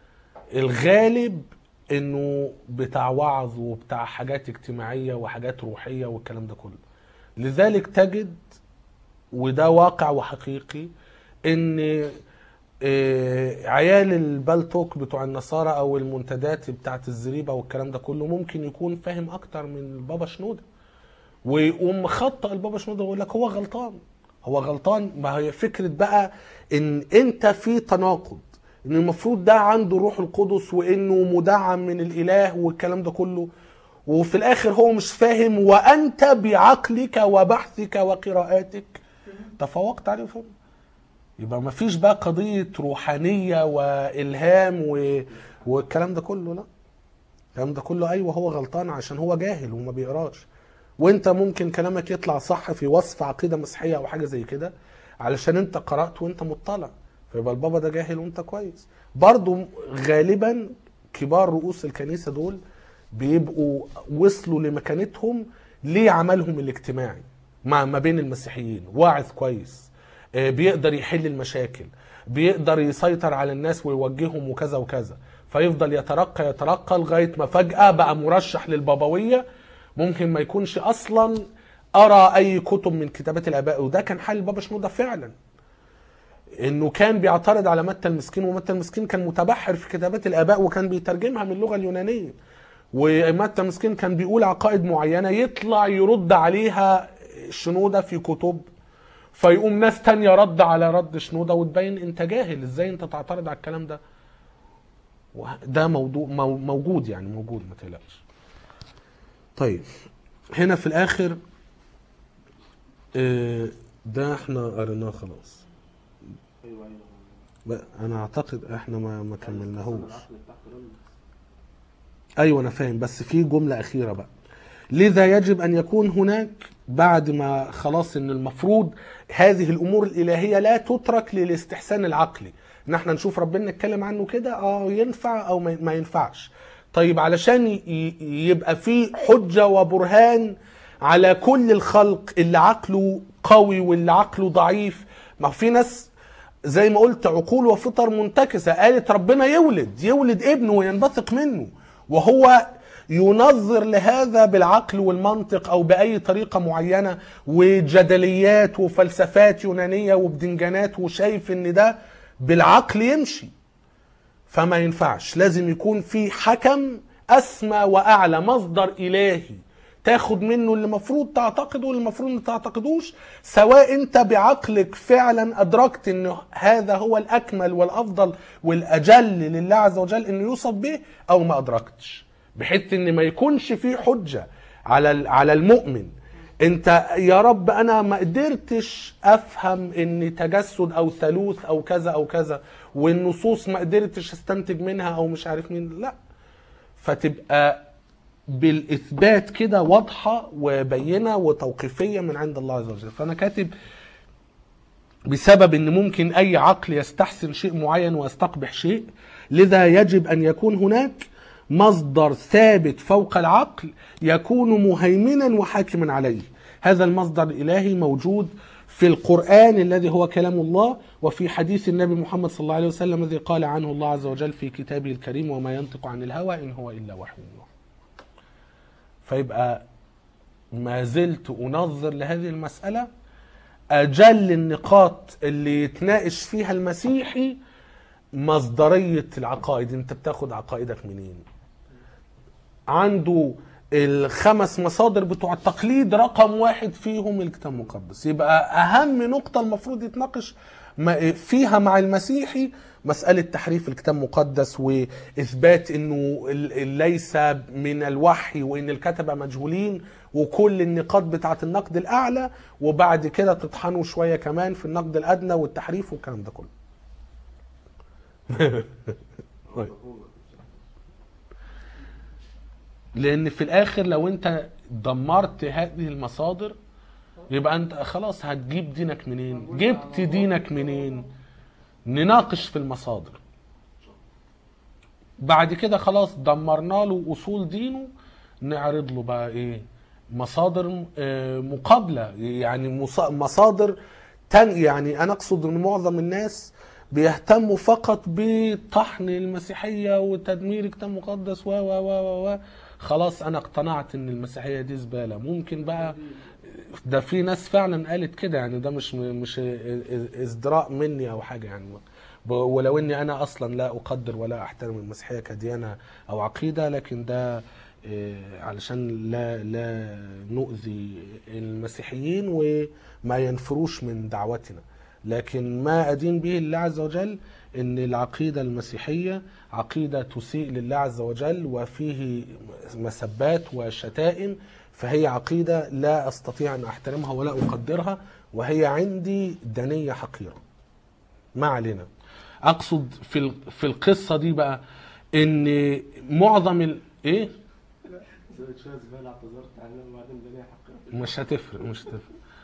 الغالب انه بتاع وعظ وبتاع حاجات اجتماعيه وحاجات روحيه والكلام ده كله لذلك تجد وده واقع وحقيقي ان آه، عيال البلتوك بتوع النصارى او المنتدات بتاعت الزريبه والكلام ده كله ممكن يكون فاهم اكتر من البابا شنوده ويقوم مخطئ البابا شنوده ويقول لك هو غلطان هو غلطان ما هي فكره بقى ان انت في تناقض ان المفروض ده عنده روح القدس وانه مدعم من الاله والكلام ده كله وفي الاخر هو مش فاهم وانت بعقلك وبحثك وقراءاتك تفوقت عليه فهم يبقى ما فيش بقى قضيه روحانيه والهام و... والكلام ده كله لا الكلام ده كله ايوه هو غلطان عشان هو جاهل وما بيقراش وانت ممكن كلامك يطلع صح في وصف عقيده مسيحيه او حاجه زي كده علشان انت قرات وانت مطلع فيبقى البابا ده جاهل وانت كويس برضو غالبا كبار رؤوس الكنيسه دول بيبقوا وصلوا لمكانتهم لعملهم الاجتماعي مع ما بين المسيحيين واعظ كويس آه، بيقدر يحل المشاكل بيقدر يسيطر على الناس ويوجههم وكذا وكذا فيفضل يترقى يترقى لغايه ما فجاه بقى مرشح للبابويه ممكن ما يكونش اصلا ارى اي كتب من كتابات الاباء وده كان حال البابا شنوده فعلا انه كان بيعترض على متى المسكين ومتى المسكين كان متبحر في كتابات الاباء وكان بيترجمها من اللغه اليونانيه ومتى المسكين كان بيقول عقائد معينه يطلع يرد عليها شنوده في كتب فيقوم ناس تانية رد على رد شنوده وتبين انت جاهل ازاي انت تعترض على الكلام ده وه- ده موضوع مو- موجود يعني موجود ما تقلقش طيب هنا في الاخر آه، ده احنا قريناه خلاص ايوه ايوه بقى انا اعتقد احنا ما ما كملناهوش العقل بتاعته ده ايوه انا فاهم بس في جمله اخيره بقى لذا يجب ان يكون هناك بعد ما خلاص ان المفروض هذه الامور الالهيه لا تترك للاستحسان العقلي ان احنا نشوف ربنا نتكلم عنه كده اه ينفع او ما ما ينفعش طيب علشان ي- ي- يبقى في حجه وبرهان على كل الخلق اللي عقله قوي واللي عقله ضعيف ما في ناس زي ما قلت عقول وفطر منتكسه قالت ربنا يولد يولد ابنه وينبثق منه وهو ينظر لهذا بالعقل والمنطق او باي طريقه معينه وجدليات وفلسفات يونانيه وبدنجانات وشايف ان ده بالعقل يمشي فما ينفعش لازم يكون في حكم اسمى واعلى مصدر الهي تاخد منه اللي المفروض تعتقده واللي المفروض ما تعتقدوش سواء انت بعقلك فعلا ادركت ان هذا هو الاكمل والافضل والاجل لله عز وجل انه يوصف به او ما ادركتش بحيث ان ما يكونش في حجه على ال- على المؤمن انت يا رب انا ما قدرتش افهم ان تجسد او ثالوث او كذا او كذا والنصوص ما قدرتش استنتج منها او مش عارف مين لا فتبقى بالاثبات كده واضحه وبينه وتوقيفيه من عند الله عز وجل فانا كاتب بسبب ان ممكن اي عقل يستحسن شيء معين ويستقبح شيء لذا يجب ان يكون هناك مصدر ثابت فوق العقل يكون مهيمنا وحاكما عليه هذا المصدر الالهي موجود في القران الذي هو كلام الله وفي حديث النبي محمد صلى الله عليه وسلم الذي قال عنه الله عز وجل في كتابه الكريم وما ينطق عن الهوى ان هو الا وحي يوحى فيبقى ما زلت انظر لهذه المساله اجل النقاط اللي يتناقش فيها المسيحي مصدريه العقائد انت بتاخد عقائدك منين عنده الخمس مصادر بتوع التقليد رقم واحد فيهم الكتاب المقدس يبقى اهم نقطه المفروض يتناقش ما- فيها مع المسيحي مسألة تحريف الكتاب المقدس وإثبات إنه ال- ال- ليس من الوحي وإن الكتبة مجهولين وكل النقاط بتاعة النقد الأعلى وبعد كده تطحنوا شوية كمان في النقد الأدنى والتحريف والكلام ده كله. طيب. لان في الاخر لو انت دمرت هذه المصادر يبقى انت خلاص هتجيب دينك منين جبت دينك منين نناقش في المصادر بعد كده خلاص دمرنا له اصول دينه نعرض له بقى ايه مصادر آه، مقابله يعني مص- مصادر تانية يعني انا اقصد ان معظم الناس بيهتموا فقط بطحن المسيحيه وتدمير الكتاب المقدس و و و و و خلاص انا اقتنعت ان المسيحيه دي زباله ممكن بقى ده في ناس فعلا قالت كده يعني ده مش مش ازدراء مني او حاجه يعني ب- ولو اني انا اصلا لا اقدر ولا احترم المسيحيه كديانه او عقيده لكن ده إيه، علشان لا لا نؤذي المسيحيين وما ينفروش من دعوتنا لكن ما ادين به الله عز وجل ان العقيده المسيحيه عقيده تسيء لله عز وجل وفيه مسبات وشتائم فهي عقيده لا استطيع ان احترمها ولا اقدرها وهي عندي دنيه حقيره ما علينا اقصد في ال- في القصه دي بقى ان معظم ال... ايه زودت شويه زباله اعتذرت عنها وبعدين ده ليها حق مش هتفرق مش هتفرق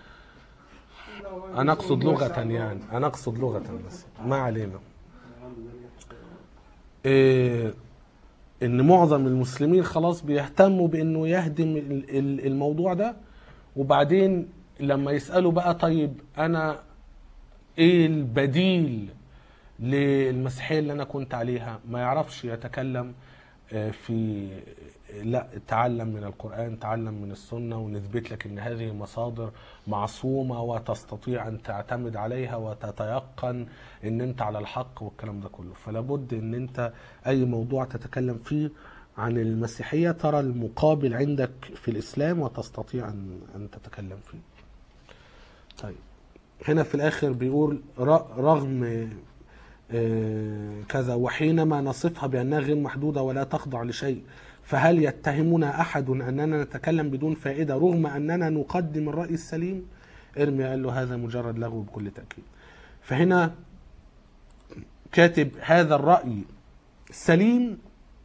انا اقصد لغه يعني انا اقصد لغه بس ما علينا عنده ده ليها حق إيه ان معظم المسلمين خلاص بيهتموا بانه يهدم ال- ال- الموضوع ده وبعدين لما يسالوا بقى طيب انا ايه البديل للمسيحيه اللي انا كنت عليها ما يعرفش يتكلم آه، في لا تعلم من القرآن تعلم من السنة ونثبت لك ان هذه مصادر معصومة وتستطيع ان تعتمد عليها وتتيقن ان انت على الحق والكلام ده كله فلا بد ان انت اي موضوع تتكلم فيه عن المسيحية ترى المقابل عندك في الاسلام وتستطيع ان ان تتكلم فيه طيب هنا في الاخر بيقول ر- رغم آه، كذا وحينما نصفها بأنها غير محدودة ولا تخضع لشيء فهل يتهمنا أحد أننا نتكلم بدون فائدة رغم أننا نقدم الرأي السليم ارمي قال له هذا مجرد لغو بكل تأكيد فهنا كاتب هذا الرأي سليم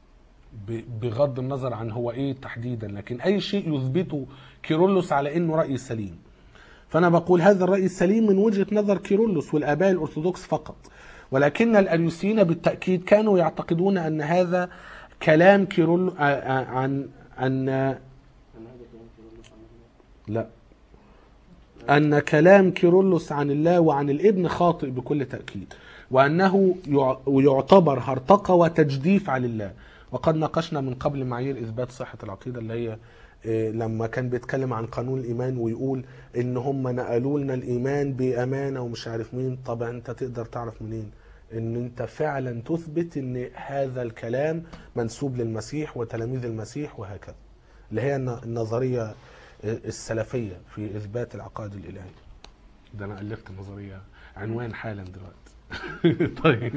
ب- بغض النظر عن هو ايه تحديدا لكن اي شيء يثبته كيرلس على انه راي سليم فانا بقول هذا الراي السليم من وجهه نظر كيرلس والاباء الارثوذكس فقط ولكن الاريوسيين بالتاكيد كانوا يعتقدون ان هذا كلام كيرل ع- ع- عن ان أنا هذا كلام كيرلس عن الله. لا أن كلام كيرلس عن الله وعن الابن خاطئ بكل تأكيد وأنه يع- يعتبر هرطقة وتجديف على الله وقد ناقشنا من قبل معايير إثبات صحة العقيدة اللي هي إيه، لما كان بيتكلم عن قانون الإيمان ويقول إن هم نقلوا لنا الإيمان بأمانة ومش عارف مين طبعا أنت تقدر تعرف منين إن أنت فعلا تثبت إن هذا الكلام منسوب للمسيح وتلاميذ المسيح وهكذا اللي هي الن- النظرية السلفية في إثبات العقائد الإلهية ده أنا ألفت نظرية عنوان حالا دلوقتي طيب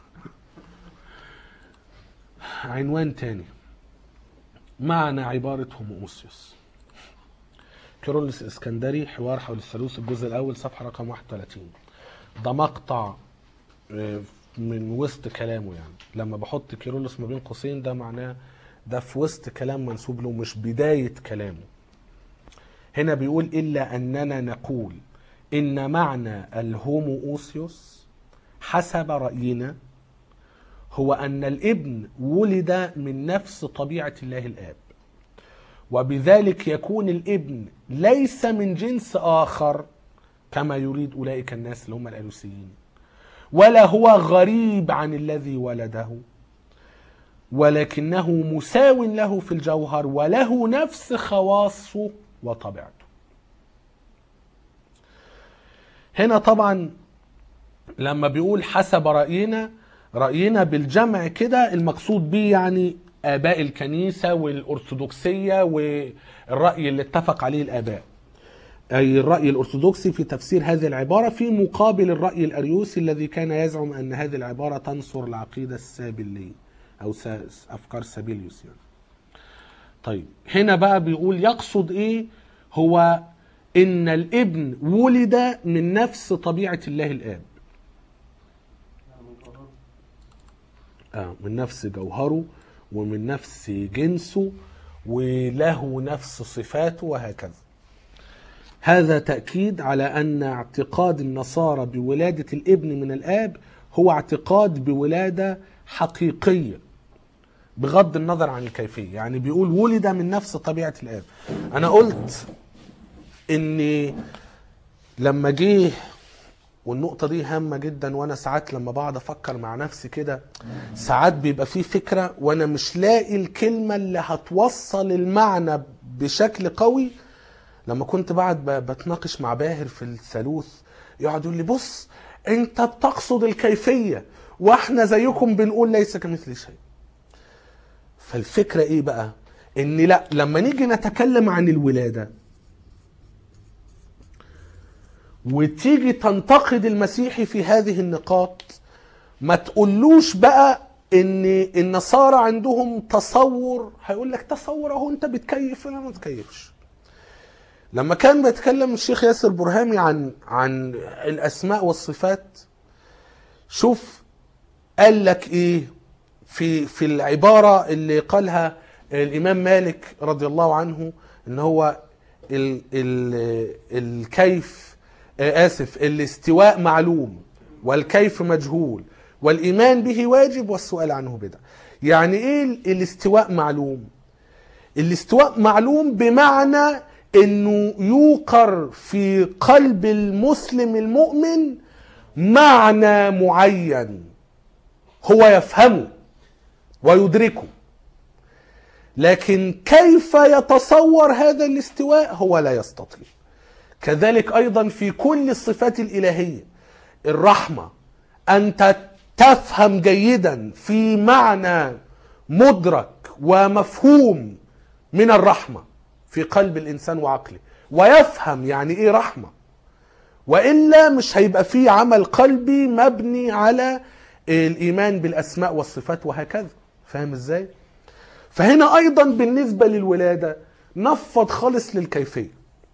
عنوان تاني معنى عبارة هوموسيوس كيرلس الإسكندري حوار حول الثالوث الجزء الأول صفحة رقم 31 ده مقطع آه، من وسط كلامه يعني لما بحط كيرلس ما بين قوسين ده معناه ده في وسط كلام منسوب له مش بداية كلامه هنا بيقول إلا أننا نقول إن معنى الهوموسيوس حسب رأينا هو أن الابن ولد من نفس طبيعة الله الآب وبذلك يكون الابن ليس من جنس آخر كما يريد أولئك الناس اللي هم الألوسيين ولا هو غريب عن الذي ولده ولكنه مساو له في الجوهر وله نفس خواصه وطبيعته هنا طبعا لما بيقول حسب رأينا رأينا بالجمع كده المقصود بيه يعني آباء الكنيسة والأرثوذكسية والرأي اللي اتفق عليه الآباء أي الرأي الأرثوذكسي في تفسير هذه العبارة في مقابل الرأي الأريوسي الذي كان يزعم أن هذه العبارة تنصر العقيدة السابلية أو سا- أفكار سابيليوس يعني. طيب هنا بقى بيقول يقصد إيه هو إن الابن ولد من نفس طبيعة الله الآب نعم، من قرار. آه من نفس جوهره ومن نفس جنسه وله نفس صفاته وهكذا هذا تأكيد على أن اعتقاد النصارى بولادة الابن من الآب هو اعتقاد بولادة حقيقية بغض النظر عن الكيفية يعني بيقول ولد من نفس طبيعة الآب أنا قلت إني لما جه والنقطة دي هامة جدا وانا ساعات لما بقعد افكر مع نفسي كده ساعات بيبقى في فكرة وانا مش لاقي الكلمة اللي هتوصل المعنى بشكل قوي لما كنت بعد ب- بتناقش مع باهر في الثالوث يقعد يقول لي بص انت بتقصد الكيفية واحنا زيكم بنقول ليس كمثل شيء فالفكرة ايه بقى ان لا لما نيجي نتكلم عن الولادة وتيجي تنتقد المسيحي في هذه النقاط ما تقولوش بقى ان النصارى عندهم تصور هيقول لك تصور اهو انت بتكيف انا ما بتكيفش لما كان بيتكلم الشيخ ياسر برهامي عن عن الاسماء والصفات شوف قال لك ايه في في العباره اللي قالها الامام مالك رضي الله عنه ان هو ال ال الكيف آه، اسف الاستواء معلوم والكيف مجهول والايمان به واجب والسؤال عنه بدعه يعني ايه ال- الاستواء معلوم الاستواء معلوم بمعنى انه يوقر في قلب المسلم المؤمن معنى معين هو يفهمه ويدركه لكن كيف يتصور هذا الاستواء هو لا يستطيع كذلك ايضا في كل الصفات الالهيه الرحمه انت تفهم جيدا في معنى مدرك ومفهوم من الرحمه في قلب الانسان وعقله ويفهم يعني ايه رحمه والا مش هيبقى فيه عمل قلبي مبني على الايمان بالاسماء والصفات وهكذا فاهم ازاي فهنا ايضا بالنسبه للولاده نفض خالص للكيفيه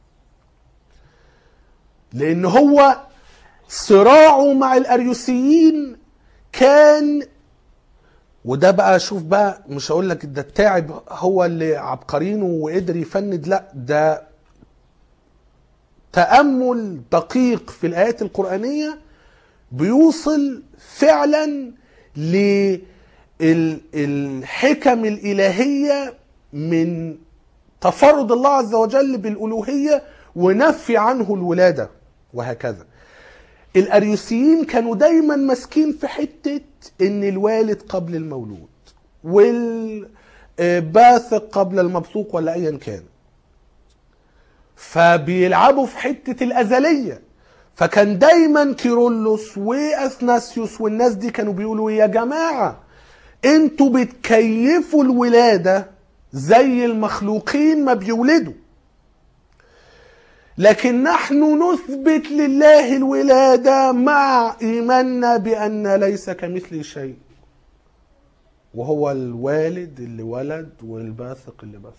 لان هو صراعه مع الاريوسيين كان وده بقى شوف بقى مش هقول لك ده التاعب هو اللي عبقرينه وقدر يفند لا ده تأمل دقيق في الآيات القرآنية بيوصل فعلا للحكم الإلهية من تفرد الله عز وجل بالألوهية ونفي عنه الولادة وهكذا الأريوسيين كانوا دايما ماسكين في حتة إن الوالد قبل المولود والباثق قبل المبثوق ولا أيا كان فبيلعبوا في حتة الأزلية فكان دايما كيرلس وأثناسيوس والناس دي كانوا بيقولوا يا جماعة انتوا بتكيفوا الولادة زي المخلوقين ما بيولدوا لكن نحن نثبت لله الولادة مع إيماننا بأن ليس كمثله شيء وهو الوالد اللي ولد والباثق اللي بثق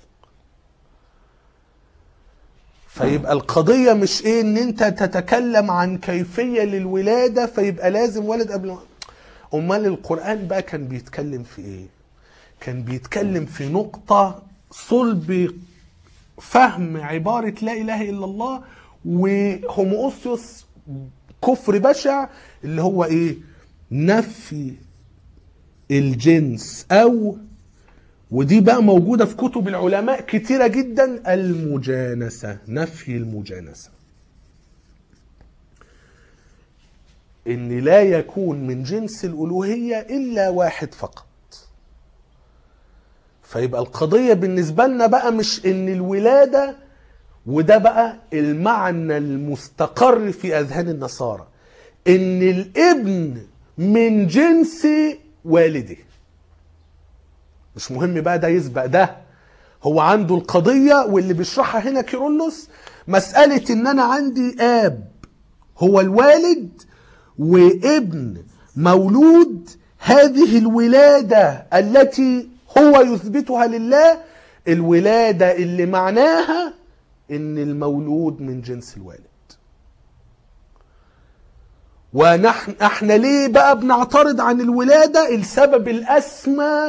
فيبقى القضية مش ايه ان انت تتكلم عن كيفية للولادة فيبقى لازم ولد قبل ما امال القرآن بقى كان بيتكلم في ايه كان بيتكلم في نقطة صلب فهم عبارة لا إله إلا الله وهوموسيوس كفر بشع اللي هو إيه نفي الجنس أو ودي بقى موجودة في كتب العلماء كتيرة جدا المجانسة نفي المجانسة إن لا يكون من جنس الألوهية إلا واحد فقط فيبقى القضية بالنسبة لنا بقى مش ان الولادة وده بقى المعنى المستقر في اذهان النصارى ان الابن من جنس والده مش مهم بقى ده يسبق ده هو عنده القضية واللي بيشرحها هنا كيرلس مسألة ان انا عندي اب هو الوالد وابن مولود هذه الولادة التي هو يثبتها لله الولادة اللي معناها ان المولود من جنس الوالد ونحن احنا ليه بقى بنعترض عن الولادة السبب الاسمى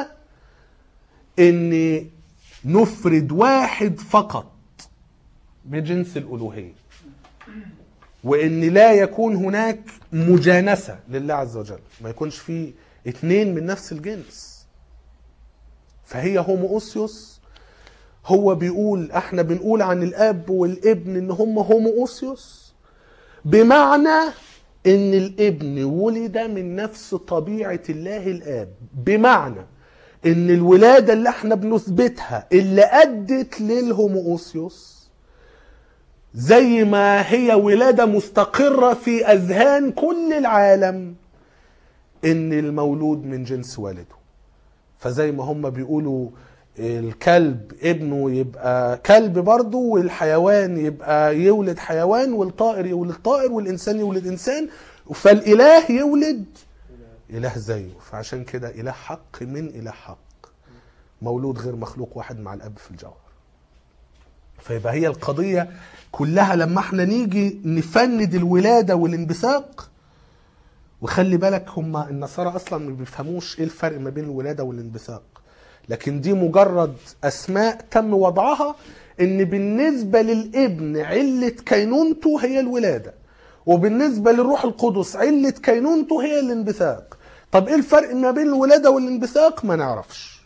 ان نفرد واحد فقط بجنس الالوهية وان لا يكون هناك مجانسة لله عز وجل ما يكونش فيه اتنين من نفس الجنس فهي هوموسيوس هو بيقول احنا بنقول عن الاب والابن ان هم هوموسيوس بمعنى ان الابن ولد من نفس طبيعة الله الاب بمعنى ان الولادة اللي احنا بنثبتها اللي ادت للهوموسيوس زي ما هي ولادة مستقرة في اذهان كل العالم ان المولود من جنس والده فزي ما هم بيقولوا الكلب ابنه يبقى كلب برضه والحيوان يبقى يولد حيوان والطائر يولد طائر والإنسان يولد إنسان فالإله يولد إله زيه فعشان كده إله حق من إله حق مولود غير مخلوق واحد مع الأب في الجوهر فيبقى هي القضية كلها لما احنا نيجي نفند الولادة والانبثاق وخلي بالك هم النصارى اصلا ما بيفهموش ايه الفرق ما بين الولاده والانبثاق لكن دي مجرد اسماء تم وضعها ان بالنسبه للابن عله كينونته هي الولاده وبالنسبه للروح القدس عله كينونته هي الانبثاق طب ايه الفرق ما بين الولاده والانبثاق ما نعرفش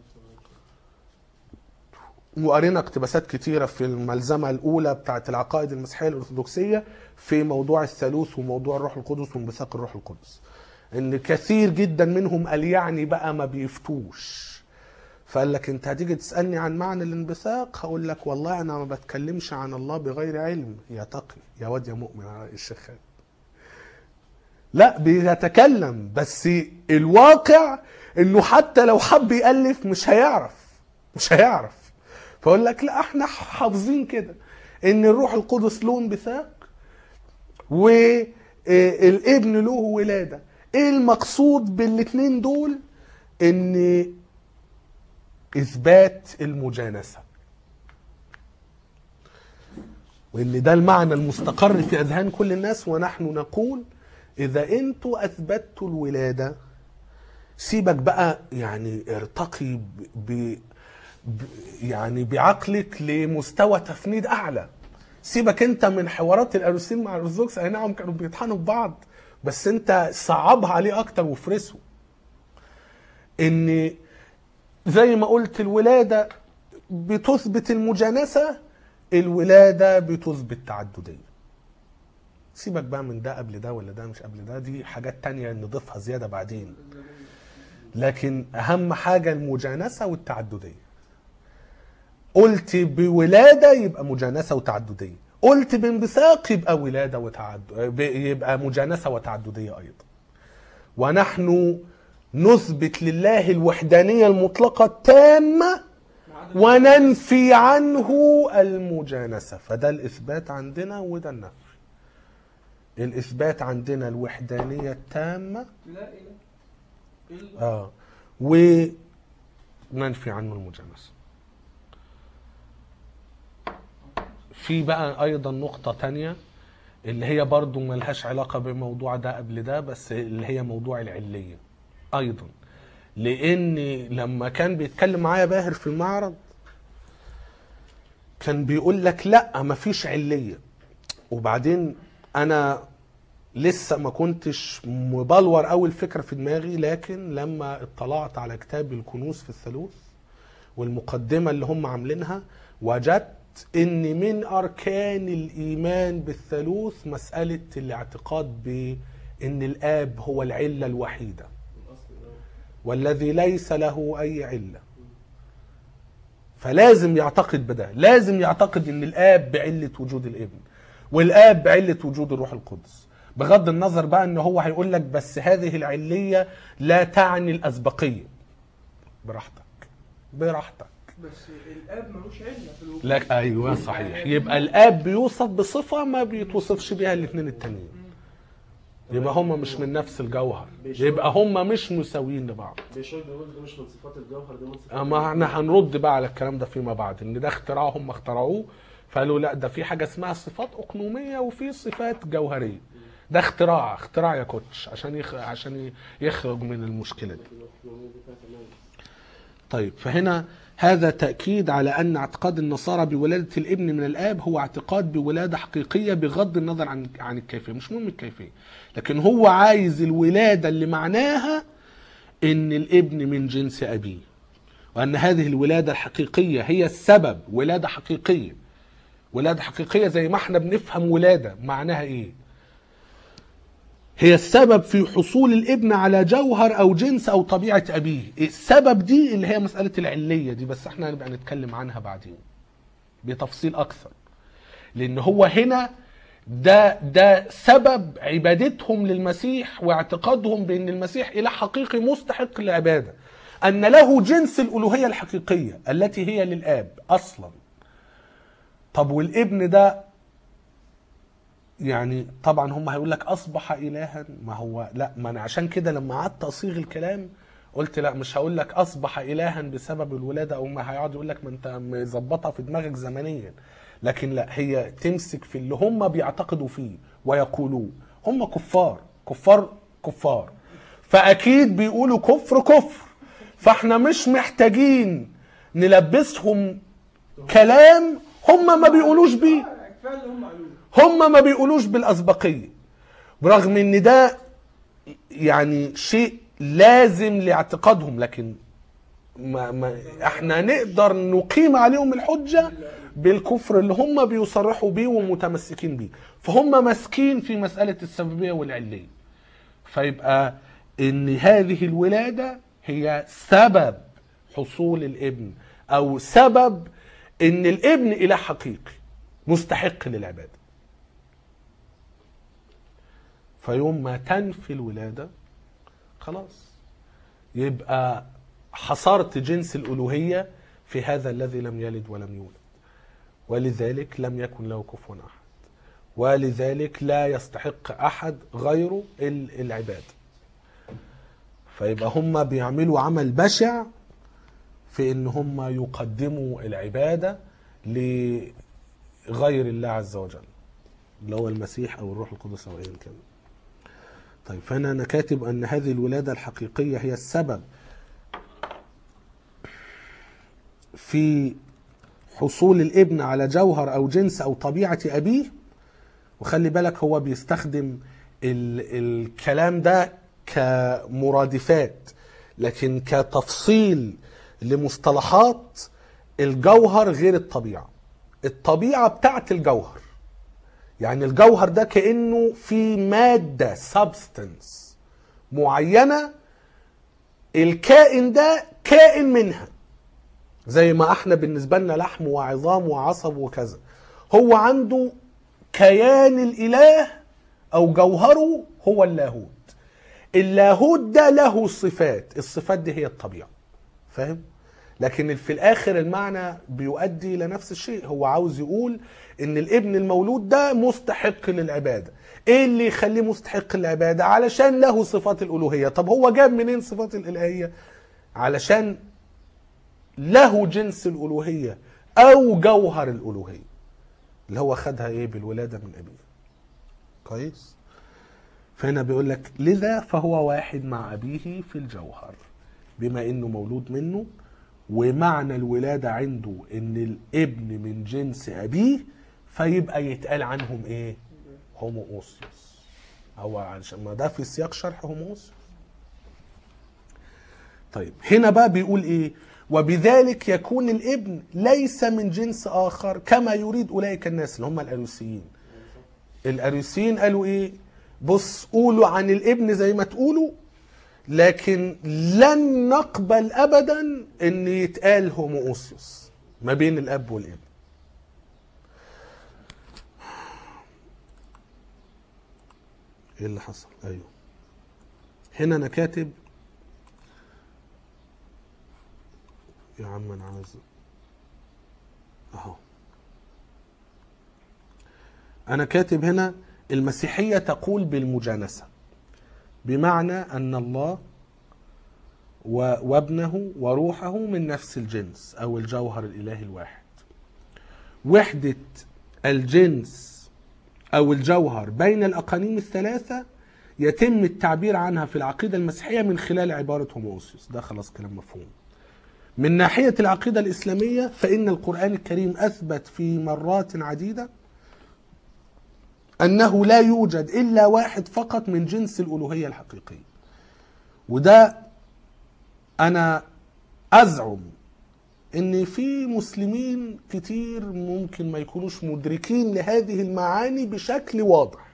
وقرينا اقتباسات كتيره في الملزمه الاولى بتاعه العقائد المسيحيه الارثوذكسيه في موضوع الثالوث وموضوع الروح القدس وانبثاق الروح القدس ان كثير جدا منهم قال يعني بقى ما بيفتوش فقال لك انت هتيجي تسالني عن معنى الانبثاق هقول لك والله انا ما بتكلمش عن الله بغير علم يا تقي يا واد يا مؤمن على الشيخ خالد لا بيتكلم بس الواقع انه حتى لو حب يالف مش هيعرف مش هيعرف فاقول لك لا احنا حافظين كده ان الروح القدس له انبثاق والابن له ولاده ايه المقصود بالاتنين دول ان اثبات المجانسه وان ده المعنى المستقر في اذهان كل الناس ونحن نقول اذا انتوا اثبتوا الولاده سيبك بقى يعني ارتقي ب... ب... ب... يعني بعقلك لمستوى تفنيد اعلى سيبك انت من حوارات الارسطين مع الارثوذكس اي نعم كانوا بيطحنوا في بعض بس انت صعبها عليه اكتر وافرسه ان زي ما قلت الولاده بتثبت المجانسه الولاده بتثبت تعدديه سيبك بقى من ده قبل ده ولا ده مش قبل ده دي حاجات تانية نضيفها زياده بعدين لكن اهم حاجه المجانسه والتعدديه قلت بولاده يبقى مجانسه وتعدديه قلت بانبثاق يبقى ولاده وتعدد يبقى مجانسه وتعدديه ايضا ونحن نثبت لله الوحدانيه المطلقه التامه وننفي عنه المجانسه فده الاثبات عندنا وده النفي الاثبات عندنا الوحدانيه التامه لا اله الا اه وننفي عنه المجانسة في بقى ايضا نقطة تانية اللي هي برضو ملهاش علاقة بموضوع ده قبل ده بس اللي هي موضوع العلية ايضا لان لما كان بيتكلم معايا باهر في المعرض كان بيقول لك لا مفيش علية وبعدين انا لسه ما كنتش مبلور قوي الفكره في دماغي لكن لما اطلعت على كتاب الكنوز في الثالوث والمقدمه اللي هم عاملينها وجدت ان من اركان الايمان بالثالوث مساله الاعتقاد بان الاب هو العله الوحيده الاصل ده والذي ليس له اي عله فلازم يعتقد بده لازم يعتقد ان الاب بعله وجود الابن والاب بعله وجود الروح القدس بغض النظر بقى ان هو هيقول لك بس هذه العليه لا تعني الاسبقيه براحتك براحتك بس الاب ملوش عله في الوجود لا ايوه صحيح يبقى الاب بيوصف بصفه ما بيتوصفش بيها الاثنين التانيين يبقى هم مش من نفس الجوهر يبقى هم مش مساويين لبعض بيشوف بيقول ده مش من صفات الجوهر ده من صفات اما احنا هنرد بقى على الكلام ده فيما بعد ان ده اختراع هم اخترعوه فقالوا لا ده في حاجه اسمها صفات اقنوميه وفي صفات جوهريه ده اختراع اختراع يا كوتش عشان يخ... عشان ي- يخرج من المشكله دي الأقنومية دي فيها تمام. طيب فهنا هذا تأكيد على أن اعتقاد النصارى بولادة الابن من الآب هو اعتقاد بولادة حقيقية بغض النظر عن عن الكيفية مش مهم الكيفية لكن هو عايز الولادة اللي معناها إن الابن من جنس أبيه وأن هذه الولادة الحقيقية هي السبب ولادة حقيقية ولادة حقيقية زي ما احنا بنفهم ولادة معناها إيه هي السبب في حصول الابن على جوهر او جنس او طبيعه ابيه السبب دي اللي هي مساله العليه دي بس احنا هنبقى نتكلم عنها بعدين بتفصيل اكثر لان هو هنا ده ده سبب عبادتهم للمسيح واعتقادهم بان المسيح اله حقيقي مستحق للعباده ان له جنس الالوهيه الحقيقيه التي هي للاب اصلا طب والابن ده يعني طبعا هم هيقول لك اصبح الها ما هو لا ما انا عشان كده لما قعدت اصيغ الكلام قلت لا مش هقول لك اصبح الها بسبب الولاده او ما هيقعد يقول لك ما انت مظبطها في دماغك زمنيا لكن لا هي تمسك في اللي هم بيعتقدوا فيه ويقولوه هم كفار كفار كفار فاكيد بيقولوا كفر كفر فاحنا مش محتاجين نلبسهم كلام هم ما بيقولوش بيه كفايه اللي هم قالوه هم ما بيقولوش بالأسبقية برغم ان ده يعني شيء لازم لاعتقادهم لكن ما ما احنا نقدر نقيم عليهم الحجة بالكفر اللي هم بيصرحوا بيه ومتمسكين بيه فهم ماسكين في مسألة السببية والعلية فيبقى ان هذه الولادة هي سبب حصول الابن او سبب ان الابن اله حقيقي مستحق للعباده فيوم ما تنفي الولادة خلاص يبقى حصرت جنس الألوهية في هذا الذي لم يلد ولم يولد ولذلك لم يكن له كفوا أحد ولذلك لا يستحق أحد غيره ال- العبادة فيبقى هم بيعملوا عمل بشع في ان هم يقدموا العبادة لغير الله عز وجل اللي هو المسيح او الروح القدس او ايا كان طيب فانا انا كاتب ان هذه الولاده الحقيقيه هي السبب في حصول الابن على جوهر او جنس او طبيعه ابيه وخلي بالك هو بيستخدم ال الكلام ده كمرادفات لكن كتفصيل لمصطلحات الجوهر غير الطبيعه الطبيعه بتاعت الجوهر يعني الجوهر ده كانه في ماده سبستنس معينه الكائن ده كائن منها زي ما احنا بالنسبه لنا لحم وعظام وعصب وكذا هو عنده كيان الاله او جوهره هو اللاهوت اللاهوت ده له صفات الصفات دي هي الطبيعه فاهم لكن في الاخر المعنى بيؤدي الى نفس الشيء هو عاوز يقول ان الابن المولود ده مستحق للعباده ايه اللي يخليه مستحق للعباده علشان له صفات الالوهيه طب هو جاب منين صفات الالهيه علشان له جنس الالوهيه او جوهر الالوهيه اللي هو خدها ايه بالولاده من ابيه كويس فهنا بيقول لك لذا فهو واحد مع ابيه في الجوهر بما انه مولود منه ومعنى الولاده عنده ان الابن من جنس ابيه فيبقى يتقال عنهم ايه هومووسيوس هو علشان ما ده في سياق شرح هومووسيوس طيب هنا بقى بيقول ايه وبذلك يكون الابن ليس من جنس اخر كما يريد اولئك الناس اللي هم الاريوسيين الاريوسيين قالوا ايه بص قولوا عن الابن زي ما تقولوا لكن لن نقبل ابدا ان يتقال هومووسيوس ما بين الاب والابن ايه اللي حصل ايوه هنا انا كاتب يا عم انا عايز اهو انا كاتب هنا المسيحيه تقول بالمجانسه بمعنى ان الله و- وابنه وروحه من نفس الجنس او الجوهر الالهي الواحد وحده الجنس او الجوهر بين الاقانيم الثلاثه يتم التعبير عنها في العقيده المسيحيه من خلال عباره هوموسيوس ده خلاص كلام مفهوم من ناحيه العقيده الاسلاميه فان القران الكريم اثبت في مرات عديده انه لا يوجد الا واحد فقط من جنس الالوهيه الحقيقيه وده انا ازعم ان في مسلمين كتير ممكن ما يكونوش مدركين لهذه المعاني بشكل واضح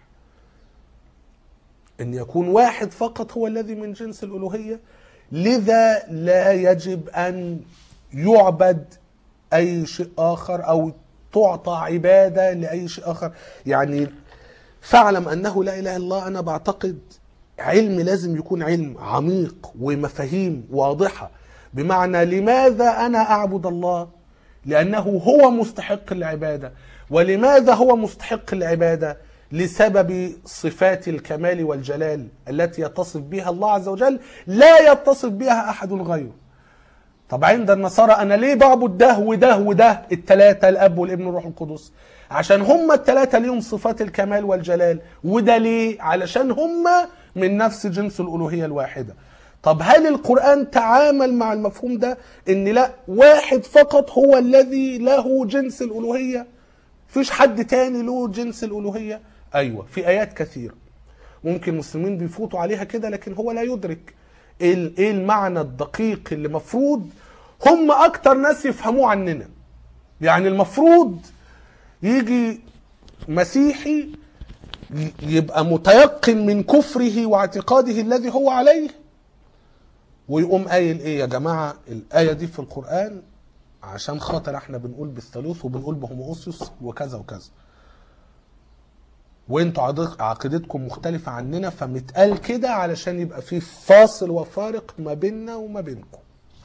ان يكون واحد فقط هو الذي من جنس الالوهيه لذا لا يجب ان يعبد اي شيء اخر او تعطى عباده لاي شيء اخر يعني فاعلم انه لا اله الا الله انا بعتقد علم لازم يكون علم عميق ومفاهيم واضحه بمعنى لماذا انا اعبد الله لانه هو مستحق العباده ولماذا هو مستحق العباده لسبب صفات الكمال والجلال التي يتصف بها الله عز وجل لا يتصف بها احد غيره طب عند النصارى انا ليه بعبد ده وده وده التلاتة الاب والابن والروح القدس عشان هم التلاتة ليهم صفات الكمال والجلال وده ليه علشان هم من نفس جنس الالوهية الواحدة طب هل القرآن تعامل مع المفهوم ده ان لا واحد فقط هو الذي له جنس الالوهية فيش حد تاني له جنس الالوهية ايوه في ايات كثيرة ممكن المسلمين بيفوتوا عليها كده لكن هو لا يدرك ايه ال- ايه المعنى الدقيق اللي مفروض هم اكتر ناس يفهموه عننا يعني المفروض يجي مسيحي ي- يبقى متيقن من كفره واعتقاده الذي هو عليه ويقوم قايل ايه يا جماعه الايه دي في القران عشان خاطر احنا بنقول بالثالوث وبنقول بهوموسيوس وكذا وكذا وانتوا عض- عقيدتكم مختلفة عننا فمتقال كده علشان يبقى في فاصل وفارق ما بيننا وما بينكم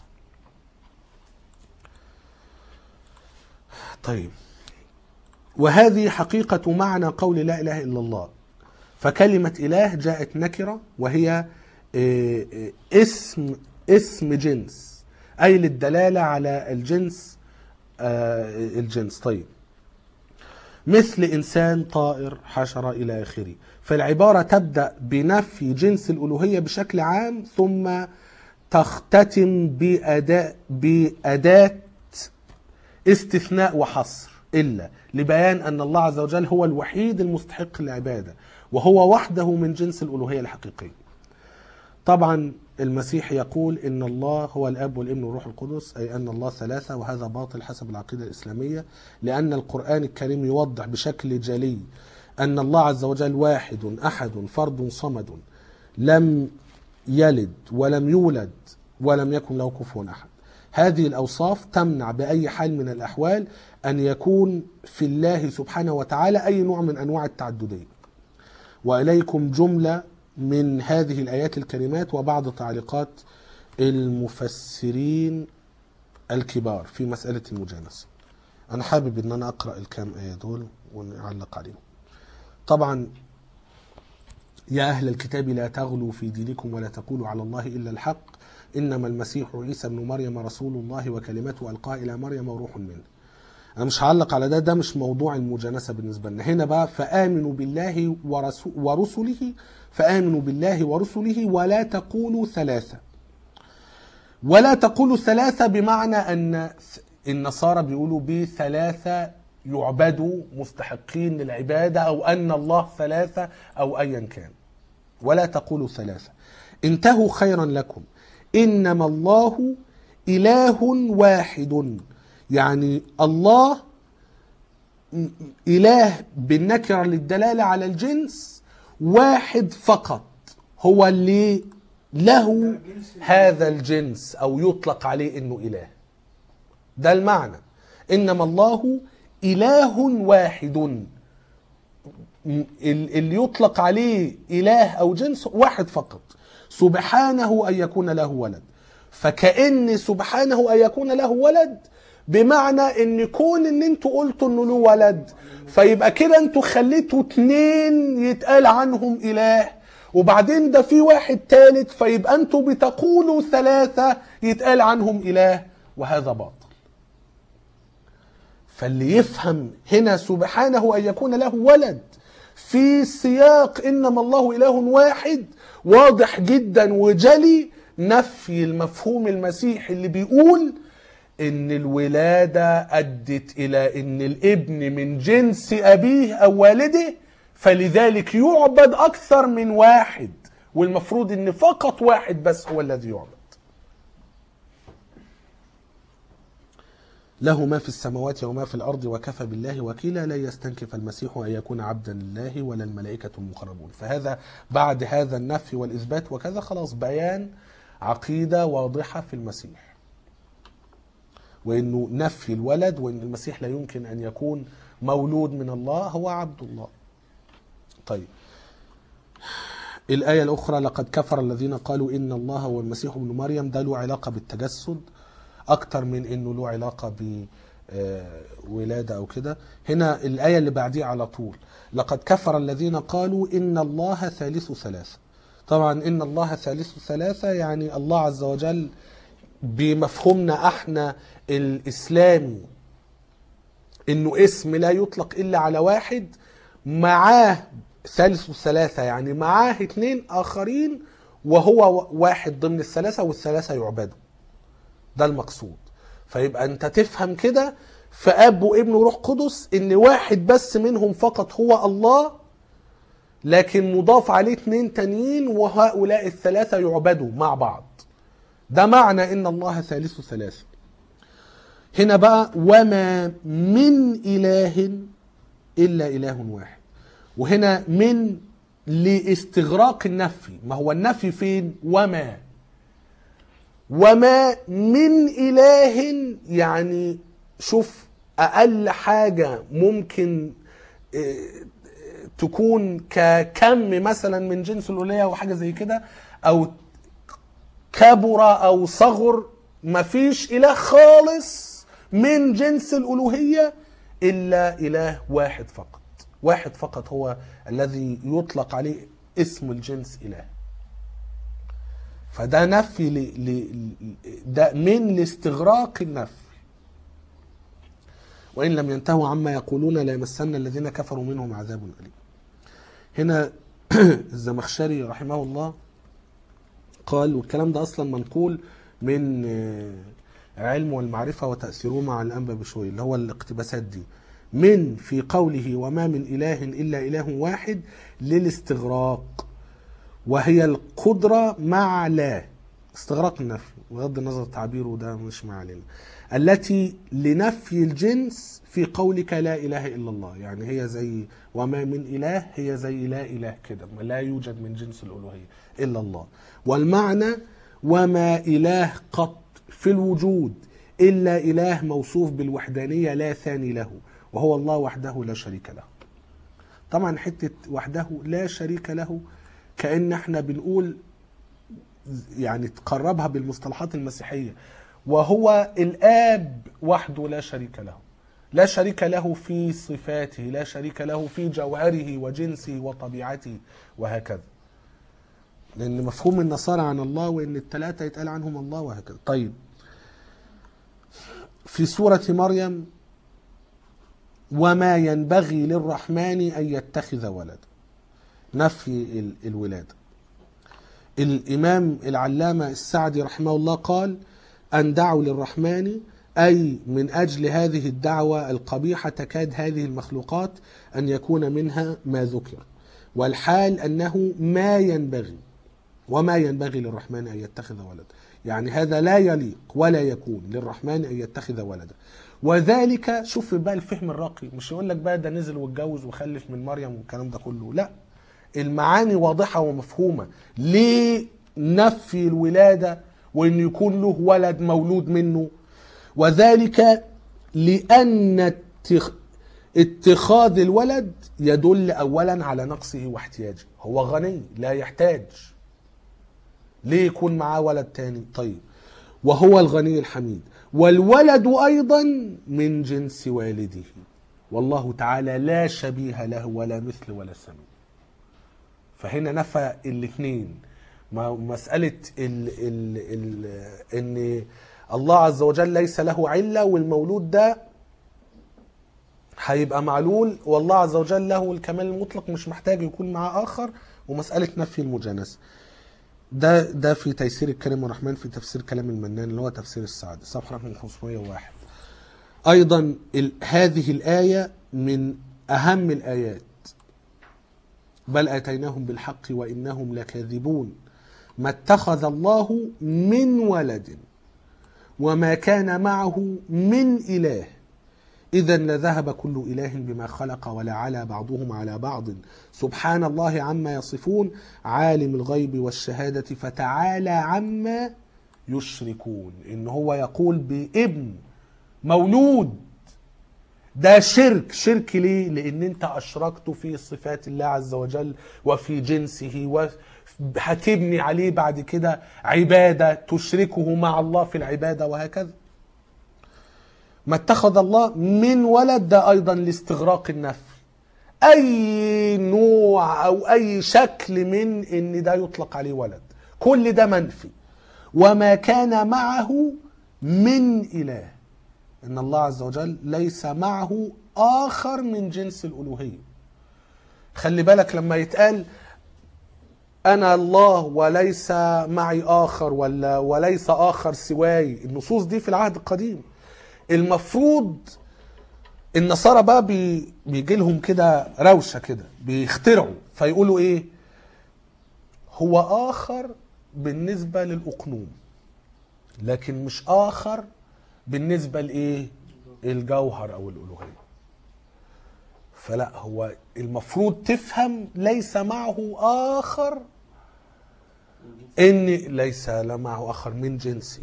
طيب وهذه حقيقة معنى قول لا إله إلا الله فكلمة إله جاءت نكرة وهي آه، آه، اسم اسم جنس أي للدلالة على الجنس آه، الجنس طيب مثل إنسان طائر حشرة إلى آخره فالعبارة تبدأ بنفي جنس الألوهية بشكل عام ثم تختتم بأداء بأداة استثناء وحصر إلا لبيان أن الله عز وجل هو الوحيد المستحق للعبادة وهو وحده من جنس الألوهية الحقيقية طبعا المسيح يقول ان الله هو الاب والابن والروح القدس اي ان الله ثلاثه وهذا باطل حسب العقيده الاسلاميه لان القران الكريم يوضح بشكل جلي ان الله عز وجل واحد احد فرد صمد لم يلد ولم يولد ولم يكن له كفوا احد هذه الاوصاف تمنع باي حال من الاحوال ان يكون في الله سبحانه وتعالى اي نوع من انواع التعدديه واليكم جمله من هذه الايات الكريمات وبعض تعليقات المفسرين الكبار في مساله المجانسه. انا حابب ان انا اقرا الكام ايه دول ونعلق عليهم. طبعا يا اهل الكتاب لا تغلوا في دينكم ولا تقولوا على الله الا الحق انما المسيح عيسى ابن مريم رسول الله وكلمته القاها الى مريم وروح منه. انا مش هعلق على ده ده مش موضوع المجانسه بالنسبه لنا هنا بقى فامنوا بالله ورسو ورسله فامنوا بالله ورسله ولا تقولوا ثلاثه ولا تقولوا ثلاثه بمعنى ان النصارى بيقولوا بثلاثه يعبدوا مستحقين للعباده او ان الله ثلاثه او ايا كان ولا تقولوا ثلاثه انتهوا خيرا لكم انما الله اله واحد يعني الله إله بالنكرة للدلالة على الجنس واحد فقط هو اللي له هذا الجنس أو يطلق عليه إنه إله ده المعنى إنما الله إله واحد اللي يطلق عليه إله أو جنس واحد فقط سبحانه أن يكون له ولد فكأن سبحانه أن يكون له ولد بمعنى ان كون ان انتوا قلتوا انه له ولد فيبقى كده انتوا خليتوا اتنين يتقال عنهم اله وبعدين ده في واحد تالت فيبقى انتوا بتقولوا ثلاثة يتقال عنهم اله وهذا باطل فاللي يفهم هنا سبحانه ان يكون له ولد في سياق انما الله اله واحد واضح جدا وجلي نفي المفهوم المسيحي اللي بيقول ان الولاده ادت الى ان الابن من جنس ابيه او والده فلذلك يعبد اكثر من واحد والمفروض ان فقط واحد بس هو الذي يعبد له ما في السماوات وما في الارض وكفى بالله وكيلا لا يستنكف المسيح ان يكون عبدا لله ولا الملائكه المقربون فهذا بعد هذا النفي والاثبات وكذا خلاص بيان عقيده واضحه في المسيح وانه نفي الولد وان المسيح لا يمكن ان يكون مولود من الله هو عبد الله. طيب. الآية الأخرى لقد كفر الذين قالوا إن الله هو المسيح ابن مريم ده له علاقة بالتجسد أكتر من إنه له علاقة بولادة أو كده هنا الآية اللي بعديه على طول لقد كفر الذين قالوا إن الله ثالث ثلاثة طبعا إن الله ثالث ثلاثة يعني الله عز وجل بمفهومنا احنا الاسلامي انه اسم لا يطلق الا على واحد معاه ثالث ثلاثة يعني معاه اتنين اخرين وهو واحد ضمن الثلاثة والثلاثة يعبدوا ده المقصود فيبقى انت تفهم كده فاب وابن وروح قدس ان واحد بس منهم فقط هو الله لكن مضاف عليه اتنين تانيين وهؤلاء الثلاثة يعبدوا مع بعض ده معنى ان الله ثالث ثلاثة هنا بقى وما من اله الا اله واحد وهنا من لاستغراق النفي ما هو النفي فين وما وما من اله يعني شوف اقل حاجة ممكن تكون ككم مثلا من جنس الالوهيه او حاجه زي كده او كبر او صغر مفيش اله خالص من جنس الالوهيه الا اله واحد فقط واحد فقط هو الذي يطلق عليه اسم الجنس اله فده نفي ل... ل... ده من لاستغراق النفي وإن لم ينتهوا عما يقولون ليمسن الذين كفروا منهم عذاب أليم هنا الزمخشري رحمه الله قال والكلام ده أصلا منقول من آه، علم والمعرفة وتأثيره مع الأنبا بشوي اللي هو الاقتباسات دي من في قوله وما من إله إلا إله واحد للاستغراق وهي القدرة مع لا استغراق النفي بغض النظر تعبيره ده مش ما علينا التي لنفي الجنس في قولك لا إله إلا الله يعني هي زي وما من إله هي زي لا إله كده ما لا يوجد من جنس الألوهية إلا الله والمعنى وما إله قط في الوجود إلا إله موصوف بالوحدانية لا ثاني له وهو الله وحده لا شريك له طبعا حتة وحده لا شريك له كأن احنا بنقول يعني تقربها بالمصطلحات المسيحية وهو الآب وحده لا شريك له لا شريك له في صفاته لا شريك له في جوهره وجنسه وطبيعته وهكذا لأن مفهوم النصارى عن الله وإن الثلاثة يتقال عنهم الله وهكذا طيب في سورة مريم وما ينبغي للرحمن أن يتخذ ولدا نفي ال- الولادة الإمام العلامة السعدي رحمه الله قال أن دعوا للرحمن أي من أجل هذه الدعوة القبيحة تكاد هذه المخلوقات أن يكون منها ما ذكر والحال أنه ما ينبغي وما ينبغي للرحمن أن يتخذ ولدا يعني هذا لا يليق ولا يكون للرحمن أن يتخذ ولدا وذلك شوف بقى الفهم الراقي مش يقول لك بقى ده نزل واتجوز وخلف من مريم والكلام ده كله لا المعاني واضحة ومفهومة ليه نفي الولادة وان يكون له ولد مولود منه وذلك لأن اتخ... اتخاذ الولد يدل أولا على نقصه واحتياجه هو غني لا يحتاج ليه يكون معاه ولد تاني طيب وهو الغني الحميد والولد أيضا من جنس والده والله تعالى لا شبيه له ولا مثل ولا سمي فهنا نفى الاثنين ما- مسألة ال ال ال ان الله عز وجل ليس له علة والمولود ده هيبقى معلول والله عز وجل له الكمال المطلق مش محتاج يكون معاه آخر ومسألة نفي المجانسة ده ده في تيسير الكريم الرحمن في تفسير كلام المنان اللي هو تفسير السعد صفحة رقم 501 أيضا ال هذه الآية من أهم الآيات بل أتيناهم بالحق وإنهم لكاذبون ما اتخذ الله من ولد وما كان معه من إله إذا لذهب كل إله بما خلق ولا على بعضهم على بعض سبحان الله عما يصفون عالم الغيب والشهادة فتعالى عما يشركون إن هو يقول بابن مولود ده شرك شرك ليه لان انت اشركت في صفات الله عز وجل وفي جنسه وهتبني عليه بعد كده عبادة تشركه مع الله في العبادة وهكذا ما اتخذ الله من ولد ده ايضا لاستغراق النفي اي نوع او اي شكل من ان ده يطلق عليه ولد كل ده منفي وما كان معه من اله ان الله عز وجل ليس معه اخر من جنس الالوهيه خلي بالك لما يتقال انا الله وليس معي اخر ولا وليس اخر سواي النصوص دي في العهد القديم المفروض النصارى بقى بي بيجي لهم كده روشه كده بيخترعوا فيقولوا ايه هو اخر بالنسبه للاقنوم لكن مش اخر بالنسبه لايه الجوهر او الالوهيه فلا هو المفروض تفهم ليس معه اخر ان ليس لا معه اخر من جنسه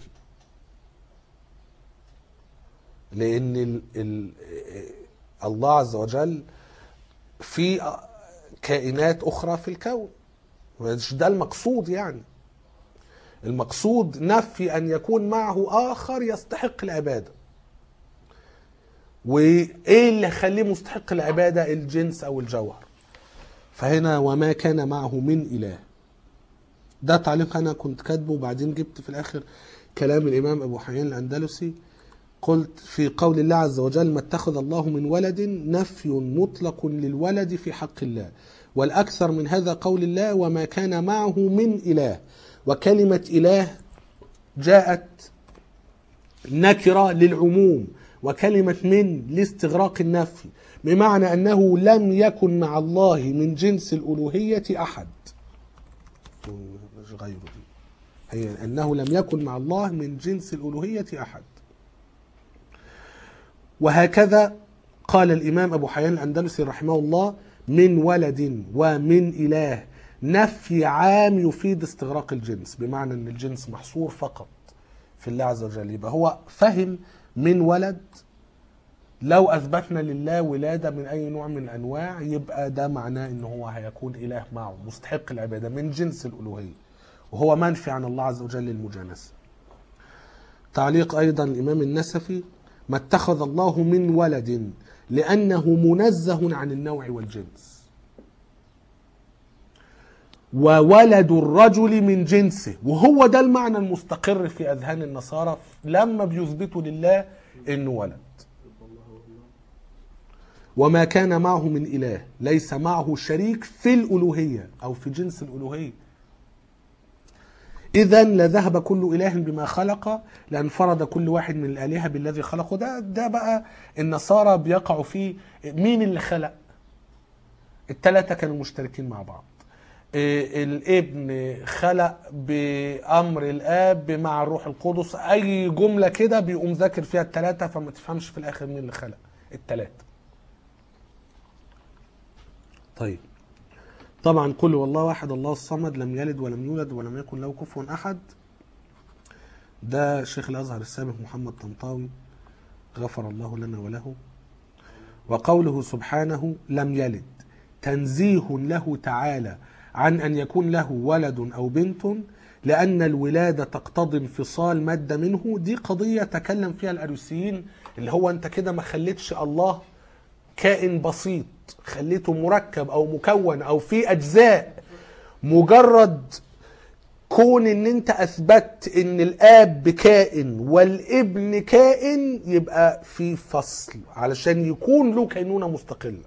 لان ال ال الله عز وجل في كائنات اخرى في الكون مش ده المقصود يعني المقصود نفي ان يكون معه اخر يستحق العباده وايه اللي يخليه مستحق العباده الجنس او الجوهر فهنا وما كان معه من اله ده تعليق انا كنت كاتبه وبعدين جبت في الاخر كلام الامام ابو حيان الاندلسي قلت في قول الله عز وجل ما اتخذ الله من ولد نفي مطلق للولد في حق الله والأكثر من هذا قول الله وما كان معه من إله وكلمة إله جاءت نكرة للعموم وكلمة من لاستغراق النفي بمعنى أنه لم يكن مع الله من جنس الألوهية أحد مش غيره دي. هي أنه لم يكن مع الله من جنس الألوهية أحد وهكذا قال الإمام أبو حيان الأندلسي رحمه الله من ولد ومن إله نفي عام يفيد استغراق الجنس بمعنى أن الجنس محصور فقط في الله عز وجل يبقى هو فهم من ولد لو أثبتنا لله ولادة من أي نوع من الأنواع يبقى ده معناه أنه هو هيكون إله معه مستحق العبادة من جنس الألوهية وهو منفي عن الله عز وجل المجانسة تعليق أيضا الإمام النسفي ما اتخذ الله من ولد لأنه منزه عن النوع والجنس وولد الرجل من جنسه وهو ده المعنى المستقر في أذهان النصارى لما بيثبتوا لله إنه ولد وما كان معه من إله ليس معه شريك في الألوهية أو في جنس الألوهية إذا لذهب كل إله بما خلق لانفرد كل واحد من الآلهة بالذي خلقه ده ده بقى النصارى بيقعوا فيه مين اللي خلق؟ الثلاثة كانوا مشتركين مع بعض إيه، الابن خلق بأمر الآب مع الروح القدس أي جملة كده بيقوم ذاكر فيها الثلاثة فما تفهمش في الآخر مين اللي خلق الثلاثة طيب طبعا قل والله واحد الله الصمد لم يلد ولم يولد ولم يكن له كفوا احد ده شيخ الازهر السابق محمد طنطاوي غفر الله لنا وله وقوله سبحانه لم يلد تنزيه له تعالى عن ان يكون له ولد او بنت لان الولاده تقتضي انفصال ماده منه دي قضيه تكلم فيها الاريوسيين اللي هو انت كده ما خليتش الله كائن بسيط خليته مركب او مكون او في اجزاء مجرد كون ان انت اثبتت ان الاب كائن والابن كائن يبقى في فصل علشان يكون له كينونه مستقله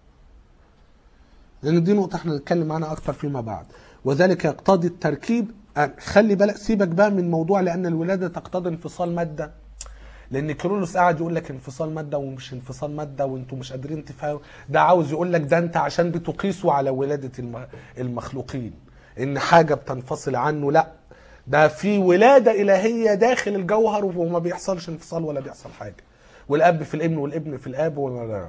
لان دي نقطه احنا نتكلم عنها اكتر فيما بعد وذلك يقتضي التركيب أه، خلي بالك سيبك بقى من موضوع لان الولاده تقتضي انفصال ماده لان كيرلس قاعد يقول لك انفصال ماده ومش انفصال ماده وانتم مش قادرين تفهموا ده عاوز يقول لك ده انت عشان بتقيسوا على ولاده الم- المخلوقين ان حاجه بتنفصل عنه لا ده في ولاده الهيه داخل الجوهر وما بيحصلش انفصال ولا بيحصل حاجه والاب في الابن والابن في الاب ولا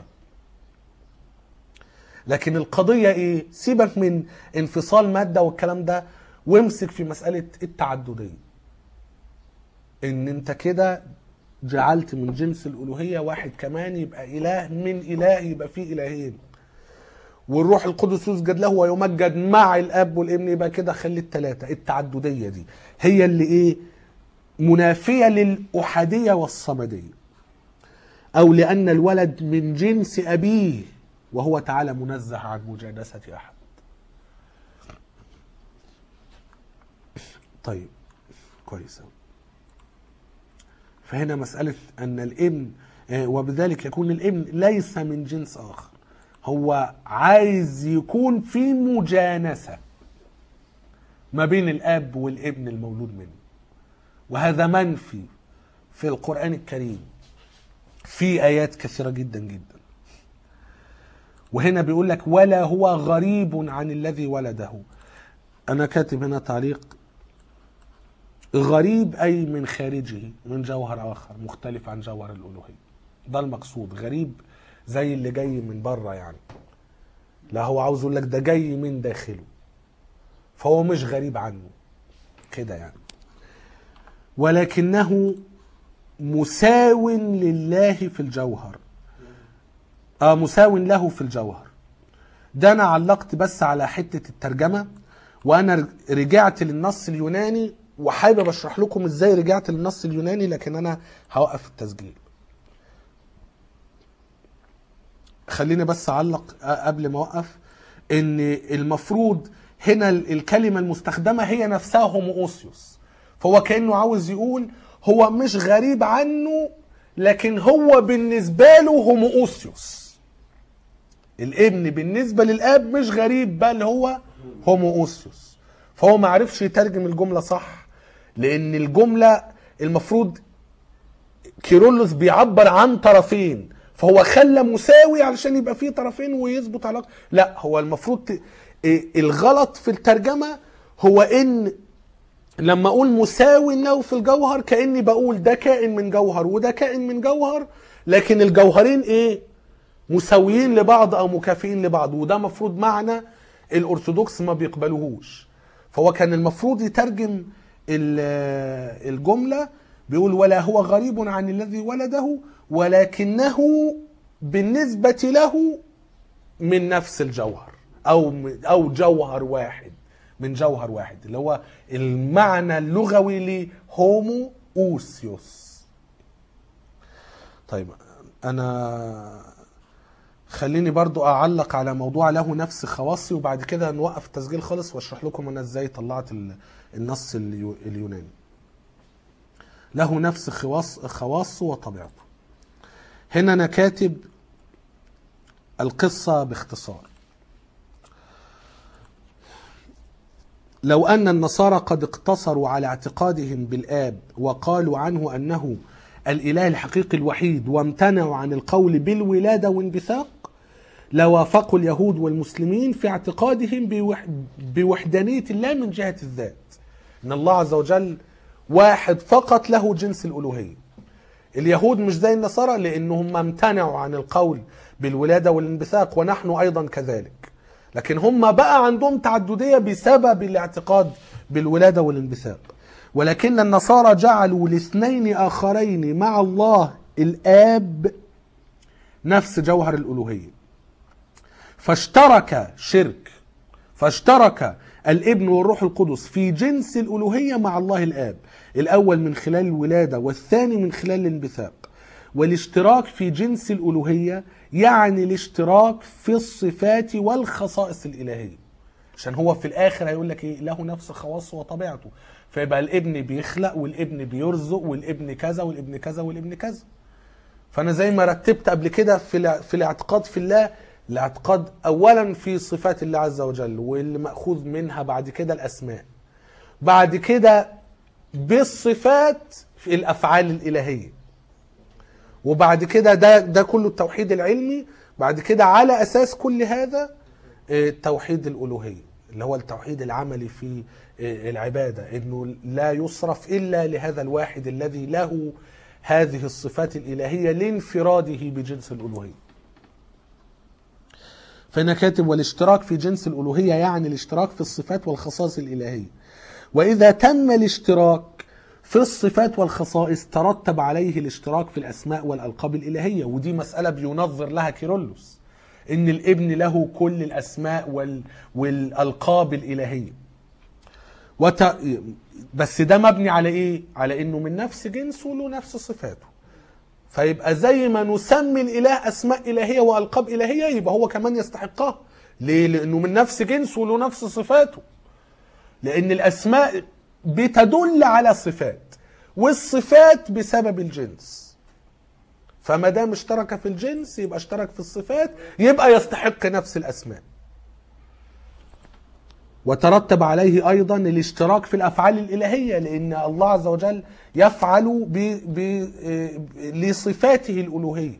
لكن القضيه ايه سيبك من انفصال ماده والكلام ده وامسك في مساله التعدديه ان انت كده جعلت من جنس الالوهيه واحد كمان يبقى اله من اله يبقى فيه الهين والروح القدس يسجد له ويمجد مع الاب والابن يبقى كده خلي الثلاثه التعدديه دي هي اللي ايه منافيه للاحاديه والصمديه او لان الولد من جنس ابيه وهو تعالى منزه عن مجانسه احد طيب كويس أوي. فهنا مسألة أن الابن آه، وبذلك يكون الابن ليس من جنس آخر هو عايز يكون في مجانسة ما بين الأب والابن المولود منه وهذا منفي في القرآن الكريم في آيات كثيرة جدا جدا وهنا بيقول لك ولا هو غريب عن الذي ولده أنا كاتب هنا تعليق غريب أي من خارجه من جوهر آخر مختلف عن جوهر الألوهية ده المقصود غريب زي اللي جاي من بره يعني لا هو عاوز يقول لك ده جاي من داخله فهو مش غريب عنه كده يعني ولكنه مساو لله في الجوهر آه مساو له في الجوهر ده انا علقت بس على حته الترجمه وانا رجعت للنص اليوناني وحابب اشرح لكم ازاي رجعت للنص اليوناني لكن انا هوقف التسجيل خليني بس اعلق قبل ما اوقف ان المفروض هنا الكلمه المستخدمه هي نفسها هوموسيوس فهو كانه عاوز يقول هو مش غريب عنه لكن هو بالنسبة له هومووسيوس الابن بالنسبة للاب مش غريب بل هو هومووسيوس فهو ما عرفش يترجم الجملة صح لان الجملة المفروض كيرلس بيعبر عن طرفين فهو خلى مساوي علشان يبقى فيه طرفين ويظبط علاقه لا هو المفروض ت... إيه، الغلط في الترجمه هو ان لما اقول مساوي له في الجوهر كاني بقول ده كائن من جوهر وده كائن من جوهر لكن الجوهرين ايه مساويين لبعض او مكافئين لبعض وده مفروض معنى الارثوذكس ما بيقبلوهوش فهو كان المفروض يترجم ال- الجمله بيقول ولا هو غريب عن الذي ولده ولكنه بالنسبه له من نفس الجوهر او او جوهر واحد من جوهر واحد اللي هو المعنى اللغوي لهومو اوسيوس طيب انا خليني برضو اعلق على موضوع له نفس خواصي وبعد كده نوقف التسجيل خالص واشرح لكم انا ازاي طلعت ال- النص اليو- اليوناني له نفس خواص خواصه وطبيعته هنا انا كاتب القصة باختصار لو أن النصارى قد اقتصروا على اعتقادهم بالآب وقالوا عنه أنه الإله الحقيقي الوحيد وامتنعوا عن القول بالولادة وانبثاق لوافقوا اليهود والمسلمين في اعتقادهم بوح... بوحدانية الله من جهة الذات إن الله عز وجل واحد فقط له جنس الألوهية اليهود مش زي النصارى لأنهم امتنعوا عن القول بالولادة والانبثاق ونحن أيضا كذلك لكن هم بقى عندهم تعددية بسبب الاعتقاد بالولادة والانبثاق ولكن النصارى جعلوا لاثنين آخرين مع الله الآب نفس جوهر الألوهية فاشترك شرك فاشترك الابن والروح القدس في جنس الألوهية مع الله الآب الأول من خلال الولادة والثاني من خلال الانبثاق والاشتراك في جنس الألوهية يعني الاشتراك في الصفات والخصائص الإلهية عشان هو في الآخر هيقول لك إيه له نفس خواصه وطبيعته فيبقى الابن بيخلق والابن بيرزق والابن كذا والابن كذا والابن كذا فانا زي ما رتبت قبل كده في الع- في الاعتقاد في الله الاعتقاد اولا في صفات الله عز وجل واللي ماخوذ منها بعد كده الاسماء بعد كده بالصفات في الافعال الالهيه وبعد كده ده ده كله التوحيد العلمي بعد كده على اساس كل هذا آه، توحيد الالوهيه اللي هو التوحيد العملي في آه، العباده انه لا يصرف الا لهذا الواحد الذي له هذه الصفات الالهيه لانفراده بجنس الالوهيه فهنا كاتب والاشتراك في جنس الالوهيه يعني الاشتراك في الصفات والخصائص الالهيه واذا تم الاشتراك في الصفات والخصائص ترتب عليه الاشتراك في الاسماء والالقاب الالهيه ودي مساله بينظر لها كيرلس ان الابن له كل الاسماء وال... والالقاب الالهيه وت... بس ده مبني على ايه على انه من نفس جنسه له نفس صفاته فيبقى زي ما نسمي الاله اسماء الهيه والقاب الهيه يبقى هو كمان يستحقها ليه لانه من نفس جنسه له نفس صفاته لان الاسماء بتدل على صفات والصفات بسبب الجنس فما دام اشترك في الجنس يبقى اشترك في الصفات يبقى يستحق نفس الاسماء وترتب عليه ايضا الاشتراك في الافعال الالهيه لان الله عز وجل يفعل ب... ب... آه، لصفاته الالوهيه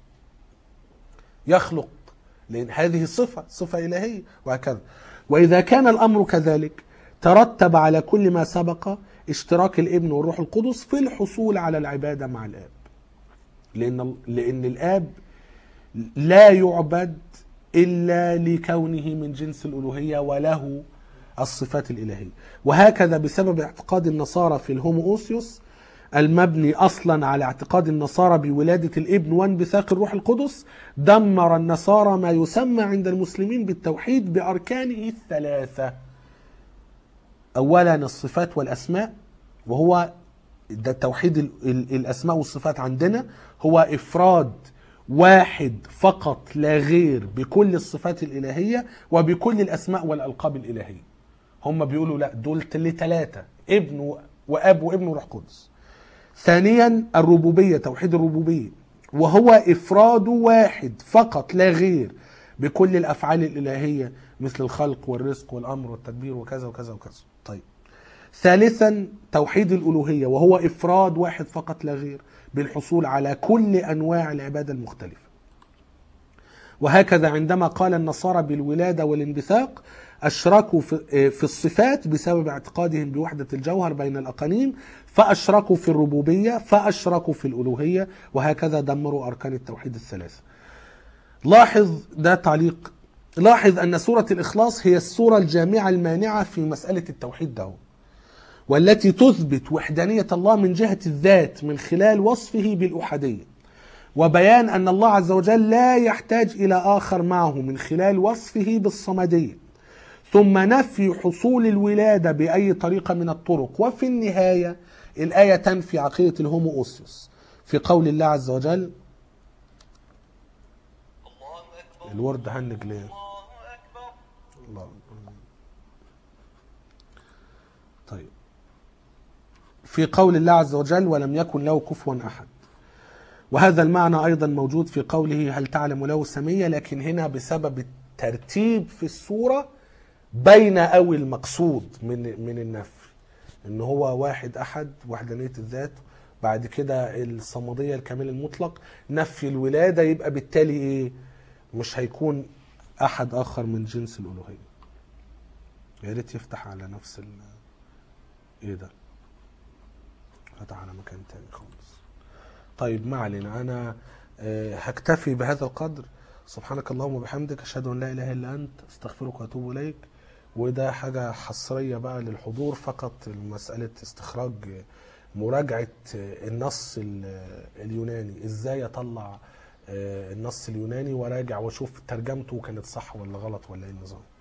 يخلق لان هذه صفه صفه الهيه وهكذا واذا كان الامر كذلك ترتب على كل ما سبق اشتراك الابن والروح القدس في الحصول على العباده مع الاب لان لان الاب لا يعبد الا لكونه من جنس الالوهيه وله الصفات الالهيه وهكذا بسبب اعتقاد النصارى في الهومووسيوس المبني اصلا على اعتقاد النصارى بولاده الابن وانبثاق الروح القدس دمر النصارى ما يسمى عند المسلمين بالتوحيد باركانه الثلاثه اولا الصفات والاسماء وهو ده توحيد ال- ال- الاسماء والصفات عندنا هو افراد واحد فقط لا غير بكل الصفات الالهيه وبكل الاسماء والالقاب الالهيه هم بيقولوا لا دول لثلاثه ابن و- واب وابن وروح قدس ثانيا الربوبية توحيد الربوبية وهو إفراد واحد فقط لا غير بكل الأفعال الإلهية مثل الخلق والرزق والأمر والتدبير وكذا وكذا وكذا طيب ثالثا توحيد الألوهية وهو إفراد واحد فقط لا غير بالحصول على كل أنواع العبادة المختلفة وهكذا عندما قال النصارى بالولادة والانبثاق أشركوا في في الصفات بسبب اعتقادهم بوحدة الجوهر بين الأقانيم فأشركوا في الربوبية فأشركوا في الألوهية وهكذا دمروا أركان التوحيد الثلاثة لاحظ ده تعليق لاحظ أن سورة الإخلاص هي السورة الجامعة المانعة في مسألة التوحيد ده والتي تثبت وحدانية الله من جهة الذات من خلال وصفه بالأحدية وبيان أن الله عز وجل لا يحتاج إلى آخر معه من خلال وصفه بالصمدية ثم نفي حصول الولادة بأي طريقة من الطرق وفي النهاية الآية تنفي عقيدة الهومو أوسيوس في قول الله عز وجل الورد هنج ليه الله طيب في قول الله عز وجل ولم يكن له كفوا أحد وهذا المعنى أيضا موجود في قوله هل تعلم له سمية لكن هنا بسبب الترتيب في السورة بين أو المقصود من من النفي ان هو واحد احد وحدانيه الذات بعد كده الصمديه الكامل المطلق نفي الولاده يبقى بالتالي ايه مش هيكون احد اخر من جنس الالوهيه يا ريت يفتح على نفس ال ايه ده فتح على مكان تاني خالص طيب ما علينا انا آه، هكتفي بهذا القدر سبحانك اللهم وبحمدك اشهد ان لا اله الا انت استغفرك واتوب اليك وده حاجة حصرية بقى للحضور فقط مسألة استخراج مراجعة النص ال- اليوناني ازاي اطلع النص اليوناني وراجع واشوف ترجمته كانت صح ولا غلط ولا ايه النظام